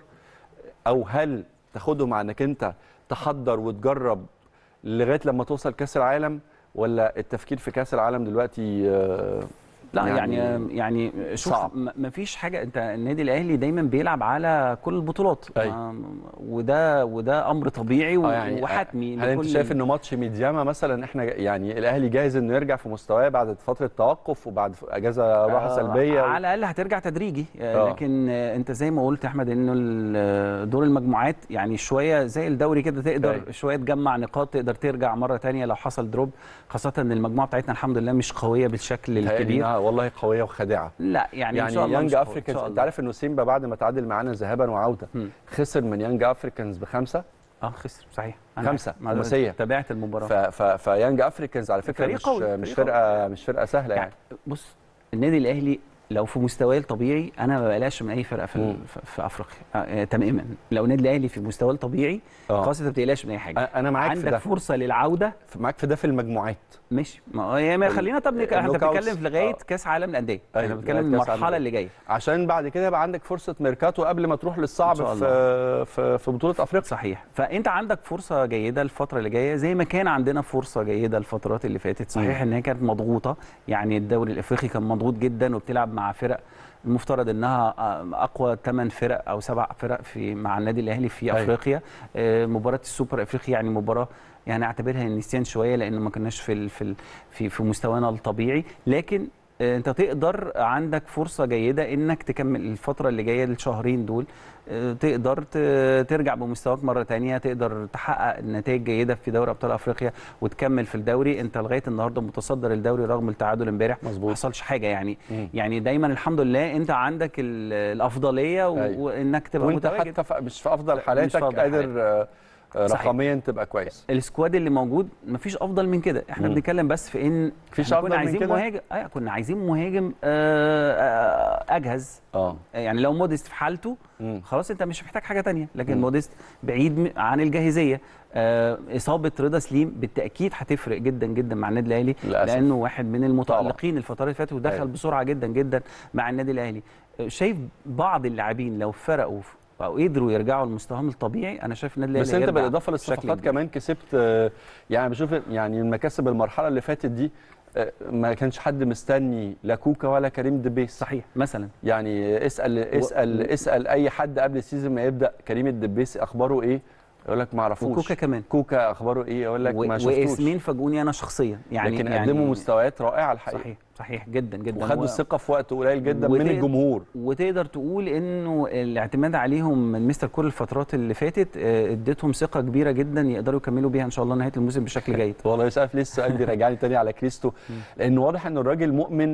او هل تاخدهم على انك انت تحضر وتجرب لغايه لما توصل كاس العالم ولا التفكير في كاس العالم دلوقتي آه، لا يعني يعني يعني, شوف صعب. ما فيش حاجه انت النادي الاهلي دايما بيلعب على كل البطولات أيوة. ما- وده وده امر طبيعي و- آه يعني وحتمي هل انت لكل- شايف انه ماتش ميدياما مثلا احنا يعني الاهلي جاهز انه يرجع في مستواه بعد فتره توقف وبعد اجازه راحه آه، سلبيه على الاقل هترجع تدريجي آه. آه. لكن آه، انت زي ما قلت يا احمد انه ال- دور المجموعات يعني شويه زي الدوري كده تقدر أيوة. شويه تجمع نقاط تقدر ترجع مره تانية لو حصل دروب خاصه ان المجموعه بتاعتنا الحمد لله مش قويه بالشكل متهيألي الكبير إنها والله قويه وخادعه لا يعني, يعني ان شاء الله يانج مش قوية، إن افريكانز شاء انت الله. عارف انه سيمبا بعد ما تعادل معانا ذهابا وعوده مم. خسر من يانج افريكانز بخمسه اه خسر صحيح أنا خمسة، عارف. خماسية. تابعت المباراه ف ف فيانج افريكانز على فكره فريق مش قوي، مش فريق فرقه مش فرقه سهله يعني يعني بص النادي الاهلي لو في مستواه الطبيعي انا ما بقلقش من اي فرقه في, مم. ال- في, في افريقيا آه آه تماما لو النادي الاهلي في مستواه الطبيعي آه. خلاص انت ما بتقلقش من اي حاجه أ- انا معاك في عندك ده فرصه للعوده معاك في ده في المجموعات ماشي ما هو- ما خلينا طب نك... احنا النوك أوتس. بنتكلم في لغايه آه. كاس عالم الانديه أيوة، احنا بنتكلم لغاية كأس عالم المرحله الأندية. اللي جايه عشان بعد كده يبقى عندك فرصه ميركاتو قبل ما تروح إن للصعب شاء في في في بطوله افريقيا صحيح فانت عندك فرصه جيده الفتره اللي جايه زي ما كان عندنا فرصه جيده الفترات اللي فاتت صحيح ان هي كانت مضغوطه يعني الدوري الافريقي كان مضغوط جدا وبتلعب مع فرق المفترض انها آه، اقوى 8 فرق او سبع فرق في مع النادي الاهلي في أيوة. افريقيا آه، مباراه السوبر الافريقي يعني مباراه يعني اعتبرها نسيان شويه لان ما كناش في ال- في ال- في في مستوانا الطبيعي لكن آه، انت تقدر عندك فرصه جيده انك تكمل الفتره اللي جايه الشهرين دول آه، تقدر ت- ترجع بمستواك مره تانية تقدر تحقق نتائج جيده في دوري ابطال افريقيا وتكمل في الدوري انت لغايه النهارده متصدر الدوري رغم التعادل امبارح ما مظبوط حصلش حاجه يعني مم. يعني دايما الحمد لله انت عندك ال- الافضليه و- أيوة. وانك تبقى وانت متواجد حتى ف- مش في افضل مش في حالاتك أفضل قادر آه، آه، صحيح. رقميا تبقى كويس السكواد اللي موجود مفيش افضل من كده احنا مم. بنتكلم بس في ان مفيش إحنا أفضل كنا من عايزين كده؟ مهاجم آه كنا عايزين مهاجم آه آه اجهز اه يعني لو موديست في حالته مم. خلاص انت مش محتاج حاجه تانية لكن مم. موديست بعيد م- عن الجاهزيه آه اصابه رضا سليم بالتاكيد هتفرق جدا جدا مع النادي الاهلي للأسف. لانه واحد من المتالقين الفترات اللي فاتت ودخل أيوة. بسرعه جدا جدا مع النادي الاهلي آه، شايف بعض اللاعبين لو فرقوا ف- او قدروا يرجعوا لمستواهم الطبيعي انا شايف النادي الاهلي بس انت هيرجع بالاضافه بشكل للصفقات كبير. كمان كسبت آه، يعني بشوف يعني من مكاسب المرحله اللي فاتت دي آه، ما كانش حد مستني لا كوكا ولا كريم دبيس صحيح مثلا يعني اسال اسال اسال اي حد قبل السيزون ما يبدا كريم الدبيس اخباره ايه يقول لك ما اعرفوش وكوكا كمان كوكا اخباره ايه يقول لك و- ما شفتوش واسمين فاجئوني انا شخصيا يعني لكن يعني قدموا مستويات رائعه الحقيقه صحيح صحيح جدا جدا وخدوا و- الثقه في وقت قليل جدا من وتقدر- الجمهور وتقدر تقول انه الاعتماد عليهم من مستر كل الفترات اللي فاتت آه، اديتهم ثقه كبيره جدا يقدروا يكملوا بيها ان شاء الله نهايه الموسم بشكل جيد والله مش عارف ليه السؤال بيرجعني تاني على كريستو لان واضح ان الراجل مؤمن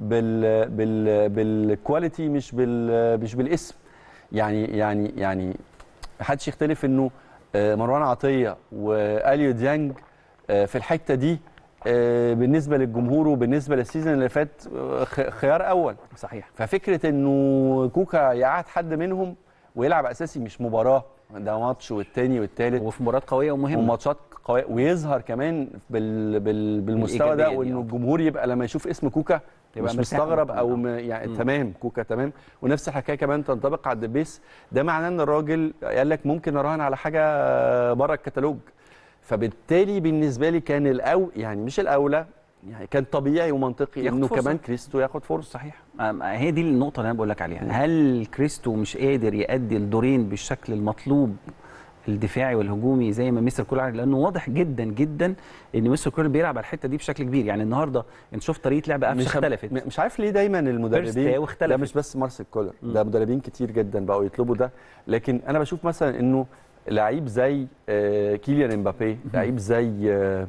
بال بال بالكواليتي مش بال مش بالاسم يعني يعني يعني محدش يختلف انه آه، مروان عطيه واليو ديانج آه، في الحته دي آه، بالنسبه للجمهور وبالنسبه للسيزون اللي فات آه، خ- خيار اول صحيح ففكره انه كوكا يقعد حد منهم ويلعب اساسي مش مباراه ده ماتش والتاني والتالت وفي مباراه قويه ومهمه وماتشات قويه ويظهر كمان بال بال بالمستوى ده الإيجابية دي، وانه آه. الجمهور يبقى لما يشوف اسم كوكا يبقى مش مرتاح مستغرب ومطمئن. او م... يعني مم. تمام كوكا تمام ونفس الحكايه كمان تنطبق على الدبيس ده معناه ان الراجل قال لك ممكن اراهن على حاجه بره الكتالوج فبالتالي بالنسبه لي كان الاو يعني مش الاولى يعني كان طبيعي ومنطقي ياخد انه فرصة. كمان كريستو ياخد فرصه صحيح آم، هي دي النقطه اللي انا بقول لك عليها هل كريستو مش قادر يأدي الدورين بالشكل المطلوب الدفاعي والهجومي زي ما مستر كولر عمل؟ لانه واضح جدا جدا ان مستر كولر بيلعب على الحته دي بشكل كبير يعني النهارده انت شفت طريقه لعب قفشه مش اختلفت م- مش عارف ليه دايما المدربين تاو اختلفت. ده مش بس مارسيل كولر ده مدربين كتير جدا بقوا يطلبوا ده لكن انا بشوف مثلا انه لعيب زي آه، كيليان امبابي لعيب زي آه،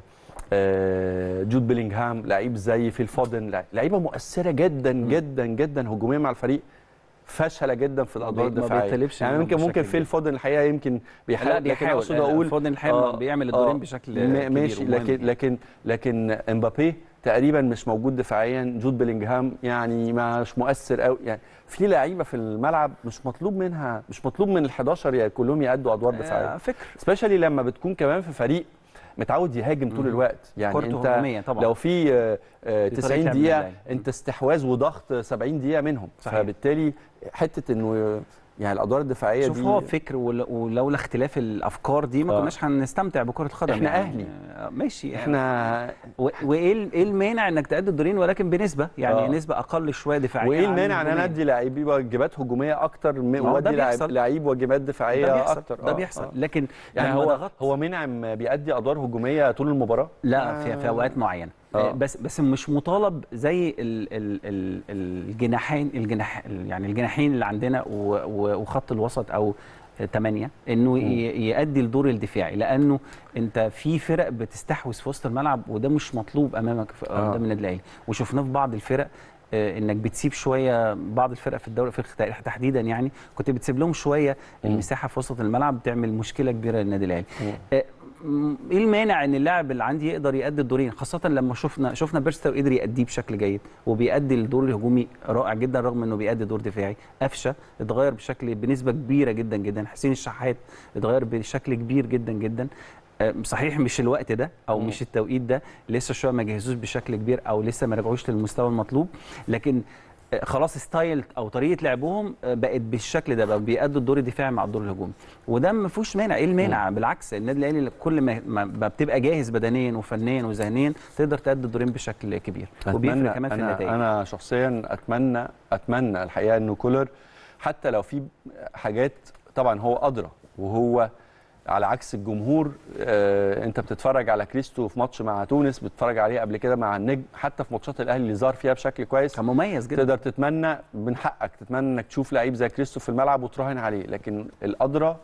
آه، جود بيلينغهام لعيب زي فيل فودن لع- لعيبه مؤثره جدا جدا جدا هجوميا مع الفريق فشله جدا في الادوار بي- ما الدفاعيه بيطلبش يعني منهم ممكن ممكن بشكل فيل كبير. فودن الحقيقه يمكن بيحاول لا لكن بيحاول اقصد اقول فودن الحقيقه بيعمل الدورين بشكل كبير ماشي ومهم لكن يعني. لكن لكن امبابي تقريبا مش موجود دفاعيا جود بيلينجهام يعني مش مؤثر قوي يعني في لعيبه في الملعب مش مطلوب منها مش مطلوب من ال11 يا كلهم يأدوا ادوار آه، دفاعيه فكر سبيشالي لما بتكون كمان في فريق متعود يهاجم طول مم. الوقت يعني كورته انت هجوميه طبعا لو في آه، آه، دي طريقة 90 لعب دقيقه اللعب. انت استحواذ وضغط 70 دقيقه منهم صحيح. فبالتالي حته انه يعني الادوار الدفاعيه شوف دي هو فكر ول- ولولا اختلاف الافكار دي ما آه. كناش هنستمتع بكره القدم إحنا يعني. أهلي. آه، ماشي احنا و- وايه ال- ايه المانع انك تأدي الدورين ولكن بنسبه يعني آه. نسبه اقل شويه دفاعيه وايه عن المانع ان انا الهجومية. ادي لعيبي واجبات هجوميه اكتر م- هو ده وادي لعيب- بيحصل. لعيب واجبات دفاعيه ده بيحصل اكتر ده آه، بيحصل آه. لكن يعني لما هو ضغطت- هو منعم بيأدي ادوار هجوميه طول المباراه لا في, في اوقات معينه آه. آه. بس بس مش مطالب زي ال ال ال الجناحين الجناح يعني الجناحين اللي عندنا و- و- وخط الوسط او ثمانية انه ي- يؤدي الدور الدفاعي لانه انت في فرق بتستحوذ في وسط الملعب وده مش مطلوب امامك في آه. قدام النادي الاهلي وشفناه في بعض الفرق آه، انك بتسيب شويه بعض الفرق في الدوري في الخ- تحديدا يعني كنت بتسيب لهم شويه مم. المساحه في وسط الملعب تعمل مشكله كبيره للنادي الاهلي مم. آه، م- ايه المانع ان اللاعب اللي عندي يقدر يأدي الدورين خاصه لما شفنا شفنا بيرستر قدر يأديه بشكل جيد وبيأدي الدور الهجومي رائع جدا رغم انه بيأدي دور دفاعي قفشه اتغير بشكل بنسبه كبيره جدا جدا حسين الشحات اتغير بشكل كبير جدا جدا آه، صحيح مش الوقت ده او مم. مش التوقيت ده لسه شويه ما جهزوش بشكل كبير او لسه ما رجعوش للمستوى المطلوب لكن آه، خلاص ستايل او طريقه لعبهم آه، بقت بالشكل ده بقى بيأدوا الدور الدفاعي مع الدور الهجومي وده ما فيهوش مانع ايه المانع بالعكس النادي الاهلي كل ما ما ما بتبقى جاهز بدنيا وفنيا وذهنيا تقدر تأدي الدورين بشكل كبير وبيفرق كمان في أنا النتائج انا شخصيا اتمنى اتمنى الحقيقه انه كولر حتى لو في حاجات طبعا هو ادرى وهو على عكس الجمهور آه انت بتتفرج على كريستو في ماتش مع تونس بتتفرج عليه قبل كده مع النجم حتى في ماتشات الاهلي اللي ظهر فيها بشكل كويس كان مميز جدا تقدر تتمنى من حقك تتمنى انك تشوف لعيب زي كريستو في الملعب وتراهن عليه لكن الادرى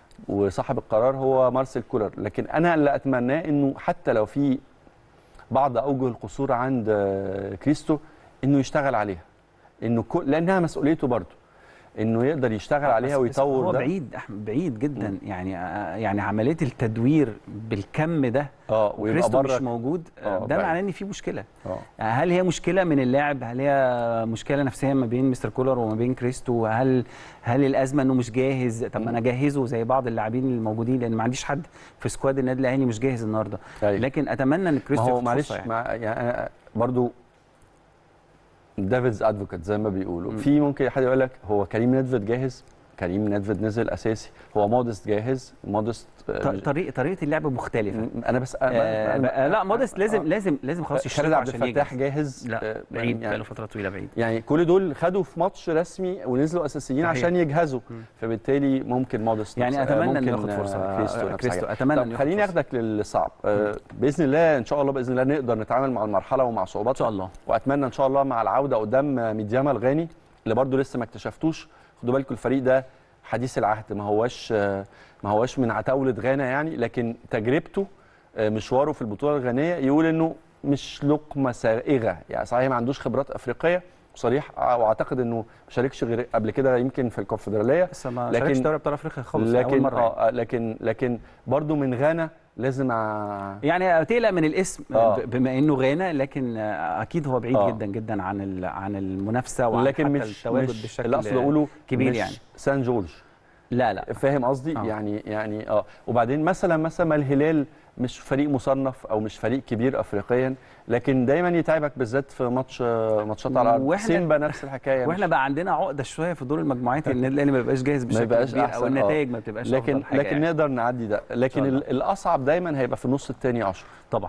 وصاحب القرار هو مارسيل كولر لكن انا اللي اتمناه انه حتى لو في بعض اوجه القصور عند آه، كريستو انه يشتغل عليها انه كل لانها مسؤوليته برضه انه يقدر يشتغل عليها بس- بس ويطور هو ده بعيد أحمد بعيد جدا يعني آه، يعني عمليه التدوير بالكم ده اه ويبقى وكريستو مش بره موجود آه، آه، ده بعيد. معناه ان في مشكله اه هل هي مشكله من اللاعب هل هي مشكله نفسيه ما بين مستر كولر وما بين كريستو هل هل الازمه انه مش جاهز طب ما انا جهزه زي بعض اللاعبين الموجودين لان ما عنديش حد في سكواد النادي الاهلي مش جاهز النهارده أيوة. لكن اتمنى ان ما كريستو هو ياخد معلش فرصة يعني. مع يعني انا برضو ديفيدز ادفوكات زي ما بيقولوا مم. في ممكن حد يقول لك هو كريم نيدفيد جاهز كريم نيدفيد نزل اساسي هو مودست جاهز مودست آه، ط- طريقه طريقه اللعب مختلفه م- انا بس آه بقى- لا مودست لازم لازم لازم خلاص خالد يشتغل عبد عشان الفتاح يجهز جاهز لا آه، بعيد يعني بقاله فتره طويله بعيد يعني كل دول خدوا في ماتش رسمي ونزلوا اساسيين صحيح. عشان يجهزوا مم. فبالتالي ممكن مودست يعني نفس- آه، اتمنى انه ممكن، ياخد فرصه آه، كريستو نفس كريستو الحاجة. اتمنى طب انه خليني ياخد فرصة. اخدك للصعب آه، باذن الله ان شاء الله باذن الله نقدر نتعامل مع المرحله ومع ان صعوباتها شاء الله واتمنى ان شاء الله مع العوده قدام ميدياما الغاني اللي برضو لسه ما اكتشفتوش خدوا بالكم الفريق ده حديث العهد ما هواش ما هواش من عتاوله غانا يعني لكن تجربته مشواره في البطوله الغانيه يقول انه مش لقمه سائغه يعني صحيح ما عندوش خبرات افريقيه صريح واعتقد انه ما شاركش غير قبل كده يمكن في الكونفدراليه لسه ما لكن- شاركش دوري ابطال افريقيا خالص اول لكن مره يعني. اه لكن لكن برضو من غانا لازم أ... يعني تقلق من الاسم آه. ب- بما انه غانا لكن آه، اكيد هو بعيد آه. جدا جدا عن ال- عن المنافسه وعن لكن حتى مش التواجد مش بشكل اللي اقصد اقوله كبير مش يعني. سان جورج لا لا فاهم قصدي آه. يعني يعني اه وبعدين مثلا مثلا ما الهلال مش فريق مصنف او مش فريق كبير افريقيا لكن دايما يتعبك بالذات في ماتش ماتشات على الارض وإحنا- سيمبا نفس الحكايه واحنا مش- بقى عندنا عقده شويه في دور المجموعات النادي الاهلي ما بيبقاش جاهز بشكل يبقاش كبير أحسن، او آه. النتائج ما بتبقاش لكن أفضل حاجة لكن يعني. نقدر نعدي ده لكن الله. ال- الاصعب دايما هيبقى في النص الثاني 10 طبعا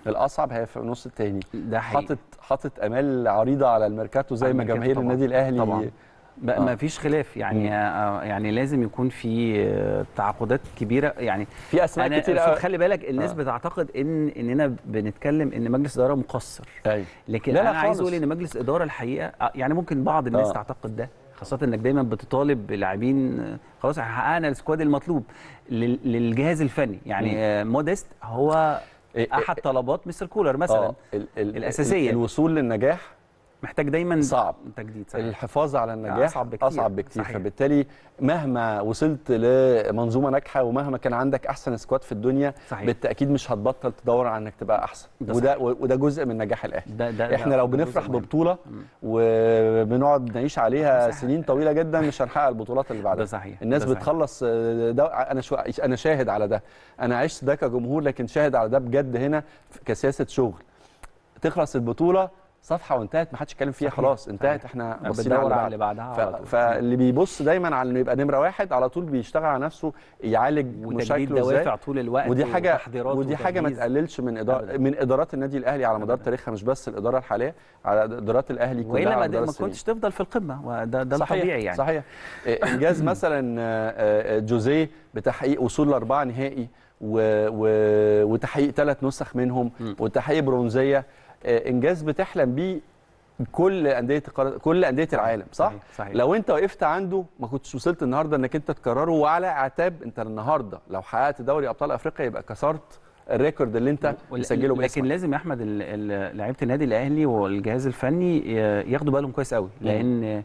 الاصعب هي في النص الثاني ده حقيقي حاطط حاطط امال عريضه على الميركاتو زي على ما الميركاتو جماهير طبعاً. النادي الاهلي طبعاً. بقى آه. ما فيش خلاف يعني آه يعني لازم يكون في آه، تعاقدات كبيره يعني في اسماء انا كتير أصل قوي خلي بالك الناس آه. بتعتقد ان اننا بنتكلم ان مجلس اداره مقصر ايوه لكن لا، لا انا عايز خالص. اقول ان مجلس اداره الحقيقه آه، يعني ممكن بعض الناس آه. تعتقد ده خاصه انك دايما بتطالب بلاعبين آه، خلاص إحنا حققنا السكواد المطلوب لل- للجهاز الفني يعني آه، موديست هو إيه- احد طلبات مستر كولر مثلا آه، ال- ال- الأساسية. الوصول للنجاح محتاج دايما صعب. تجديد صحيح. الحفاظ على النجاح أصعب بكتير. اصعب بكتير صحيح. فبالتالي مهما وصلت لمنظومه ناجحه ومهما كان عندك احسن سكواد في الدنيا صحيح. بالتاكيد مش هتبطل تدور على انك تبقى احسن ده وده وده جزء من نجاح الاهلي ده ده احنا ده- لو ده بنفرح جزء مهم. ببطوله مم. وبنقعد نعيش عليها صحيح. سنين طويله جدا مش هنحقق البطولات اللي بعدها ده صحيح الناس ده صحيح. بتخلص آه، ده انا شو انا شاهد على ده انا عشت ده كجمهور لكن شاهد على ده بجد هنا كسياسه شغل تخلص البطوله صفحه وانتهت ما حدش يتكلم فيها صحيح. خلاص انتهت صحيح. احنا بصينا بتدور على على اللي اللي بعدها ف... على طول. فاللي بيبص دايما على انه يبقى نمره واحد على طول بيشتغل على نفسه يعالج وتجديد مشاكله ازاي دوافع طول الوقت ودي حاجه وتحضيرات ودي حاجه ما وتجهيز. تقللش من اداره أبداً. من ادارات النادي الاهلي على مدار أبداً. تاريخها مش بس الاداره الحاليه على ادارات الاهلي كلها والا على ما, مدار ما السنين. كنتش تفضل في القمه وده ده صحيح الطبيعي يعني صحيح إيه، انجاز مثلا آه، آه، جوزيه بتحقيق وصول لاربعه نهائي و... و... وتحقيق ثلاث نسخ منهم م. وتحقيق برونزيه آه، انجاز بتحلم بيه كل انديه القارة- كل انديه العالم صح؟ صحيح, صحيح. لو انت وقفت عنده ما كنتش وصلت النهارده انك انت تكرره وعلى اعتاب انت النهارده لو حققت دوري ابطال افريقيا يبقى كسرت الريكورد اللي انت وال- مسجله لكن باسمك لازم يا احمد ال- ال- لعيبه النادي الاهلي والجهاز الفني ي- ياخدوا بالهم كويس قوي مم. لان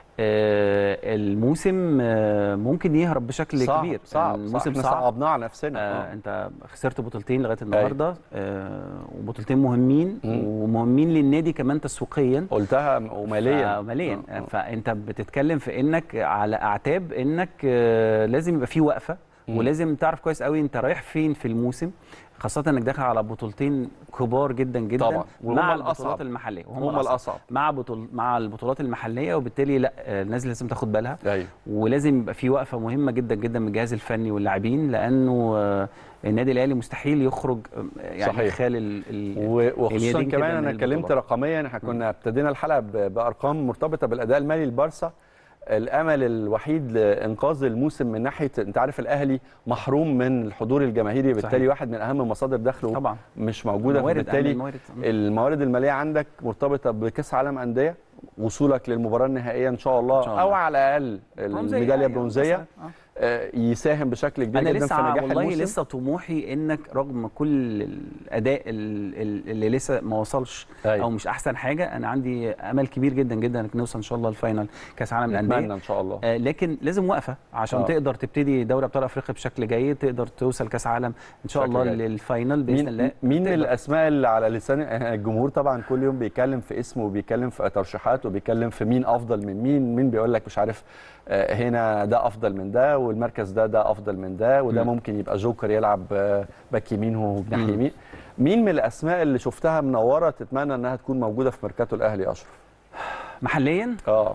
آه، الموسم آه، ممكن يهرب بشكل صعب كبير صعب الموسم صعب احنا صعب صعبناه على نفسنا آه آه. انت خسرت بطولتين لغايه النهارده آه وبطولتين مهمين ومهمين للنادي كمان تسويقيا قلتها وماليا ماليا آه، آه. فانت بتتكلم في انك على اعتاب انك آه، لازم يبقى في وقفه مم. ولازم تعرف كويس قوي انت رايح فين في الموسم خاصه انك داخل على بطولتين كبار جدا جدا طبعاً. وهم مع الأصعب. البطولات المحليه وهم هم الأصعب. الاصعب مع بطول مع البطولات المحليه وبالتالي لا آه، الناس لازم تاخد بالها ايوه ولازم يبقى في وقفه مهمه جدا جدا من الجهاز الفني واللاعبين لانه آه، النادي الاهلي مستحيل يخرج آه، يعني صحيح. خال ال- ال- و- وخصوصا اليدين كده كمان من انا اتكلمت البطولات. رقميا احنا كنا ابتدينا الحلقه ب- بارقام مرتبطه بالاداء المالي للبارسا الامل الوحيد لانقاذ الموسم من ناحيه انت عارف الاهلي محروم من الحضور الجماهيري بالتالي صحيح. واحد من اهم مصادر دخله طبعا مش موجوده موارد، فبالتالي أهم الموارد. الموارد الماليه عندك مرتبطه بكاس عالم انديه وصولك للمباراه النهائيه ان شاء الله, إن شاء الله. او على الاقل الميداليه أيوة، برونزيه مثلاً. آه. آه، يساهم بشكل كبير انا جدا في لسه نجاح والله الموسم لسه طموحي انك رغم كل الاداء ال- ال- اللي لسه ما وصلش أيوة. او مش احسن حاجه انا عندي امل كبير جدا جدا انك نوصل ان شاء الله الفاينل كاس عالم نتمنى للانديه ان شاء الله آه، لكن لازم وقفه عشان آه. آه. تقدر تبتدي دوري ابطال افريقيا بشكل جيد تقدر توصل كاس عالم ان شاء بشكل الله جيد. للفاينل باذن مين الله مين من تقدر. الاسماء اللي على لسان الجمهور طبعا كل يوم بيتكلم في اسمه وبيتكلم في ترشيحات وبيتكلم في مين افضل من مين مين بيقول لك مش عارف آه، هنا ده افضل من ده والمركز ده ده افضل من ده وده مم. ممكن يبقى جوكر يلعب آه، باك يمين وجناح مم. يمين مين من الاسماء اللي شفتها منوره تتمنى انها تكون موجوده في ميركاتو الاهلي يا اشرف محليا اه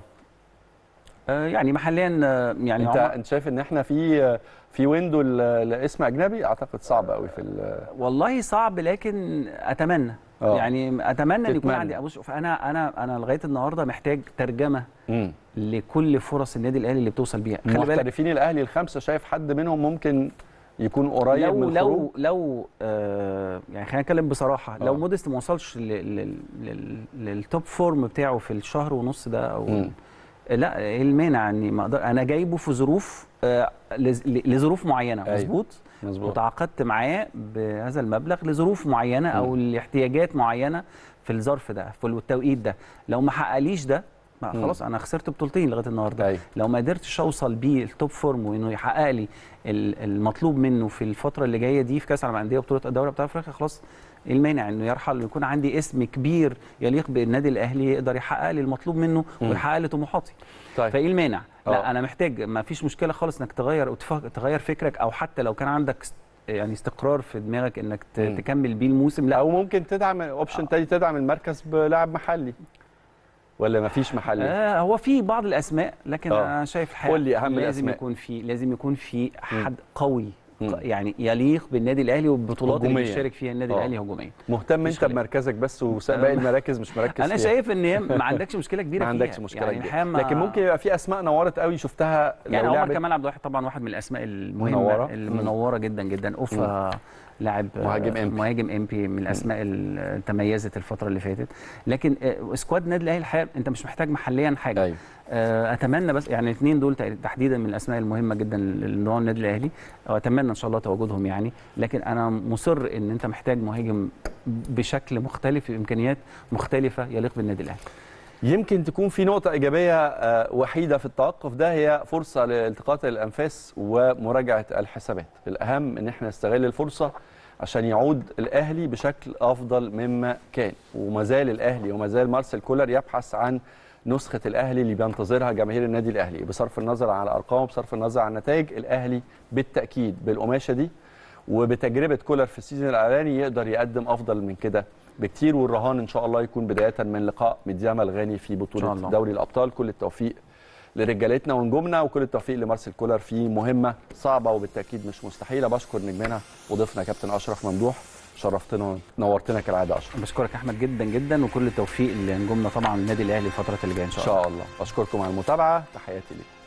آه، يعني محليا آه، يعني انت عمر- انت شايف ان احنا في في ويندو ل- لاسم اجنبي اعتقد صعب قوي في ال- والله صعب لكن اتمنى آه. يعني اتمنى ان يكون تتمنى. عندي ابص انا انا انا لغايه النهارده محتاج ترجمه مم. لكل فرص النادي الاهلي اللي بتوصل بيها خلي بالك محترفين الاهلي الخمسه شايف حد منهم ممكن يكون قريب لو من الخروج لو لو آه يعني خلينا نتكلم بصراحه لو آه. موديست ما وصلش لل- لل- لل- للتوب فورم بتاعه في الشهر ونص ده او مم. لا ايه المانع اني ما اقدر انا جايبه في ظروف آه لز- لظروف معينه أيوة. مظبوط مظبوط وتعاقدت معاه بهذا المبلغ لظروف معينه او لاحتياجات معينه في الظرف ده في التوقيت ده لو ما حققليش ده ما مم. خلاص انا خسرت بطولتين لغايه النهارده أيوة. لو ما قدرتش اوصل بيه التوب فورم وانه يحقق لي ال- المطلوب منه في الفتره اللي جايه دي في كاس العالم للانديه وبطوله الدوري بتاع افريقيا خلاص إيه المانع انه يرحل ويكون عندي اسم كبير يليق بالنادي الاهلي يقدر يحقق لي المطلوب منه مم. ويحقق لي طموحاتي طيب فايه المانع؟ لا آه. انا محتاج ما فيش مشكله خالص انك تغير أو تف- تغير فكرك او حتى لو كان عندك است- يعني استقرار في دماغك انك ت- مم. تكمل بيه الموسم لا او ممكن تدعم اوبشن تاني تدعم المركز بلاعب محلي ولا مفيش محلي آه هو في بعض الاسماء لكن آه. انا شايف الحقيقه قول لي أهم لازم الأسماء. يكون في لازم يكون في حد قوي مم. يعني يليق بالنادي الاهلي والبطولات اللي هجومياً. بيشارك فيها النادي آه. الاهلي هجوميا مهتم مفيش انت خلاف. بمركزك بس وباقي المراكز مش مركز انا فيها. شايف ان هي ما عندكش مشكله كبيره ما عندكش فيها. مشكله يعني كبيرة. الحقيقة ما- لكن ممكن يبقى في اسماء نورت قوي شفتها لو يعني عمر لعبت كمال عبد الواحد طبعا واحد من الاسماء المهمه منورة. المنوره جدا جدا اوفا لاعب مهاجم إمبي. مهاجم امبي من الاسماء اللي تميزت الفتره اللي فاتت لكن آه، سكواد النادي الاهلي الحقيقه انت مش محتاج محليا حاجه ايوه آه، اتمنى بس يعني الاثنين دول تق- تحديدا من الاسماء المهمه جدا لنوع النادي الاهلي واتمنى ان شاء الله تواجدهم يعني لكن انا مصر ان انت محتاج مهاجم بشكل مختلف بامكانيات مختلفه يليق بالنادي الاهلي يمكن تكون في نقطة إيجابية آه، وحيدة في التوقف ده هي فرصة لالتقاط الأنفاس ومراجعة الحسابات الأهم إن احنا نستغل الفرصة عشان يعود الأهلي بشكل أفضل مما كان وما زال الأهلي وما زال مارسيل كولر يبحث عن نسخة الأهلي اللي بينتظرها جماهير النادي الأهلي بصرف النظر عن الأرقام وبصرف النظر عن النتائج الأهلي بالتأكيد بالقماشة دي وبتجربة كولر في السيزون الأولاني يقدر يقدم أفضل من كده بكتير والرهان إن شاء الله يكون بداية من لقاء ميدياما الغاني في إن شاء بطولة الله. دوري الأبطال كل التوفيق لرجالتنا ونجومنا وكل التوفيق لمارسيل كولر في مهمة صعبة وبالتأكيد مش مستحيلة بشكر نجمنا وضيفنا كابتن أشرف ممدوح شرفتنا ونورتنا كالعادة أشرف بشكرك يا احمد جدا جدا وكل التوفيق لنجومنا طبعا النادي الاهلي الفتره اللي جايه ان إن شاء الله شاء الله أشكركم على المتابعة تحياتي ليكم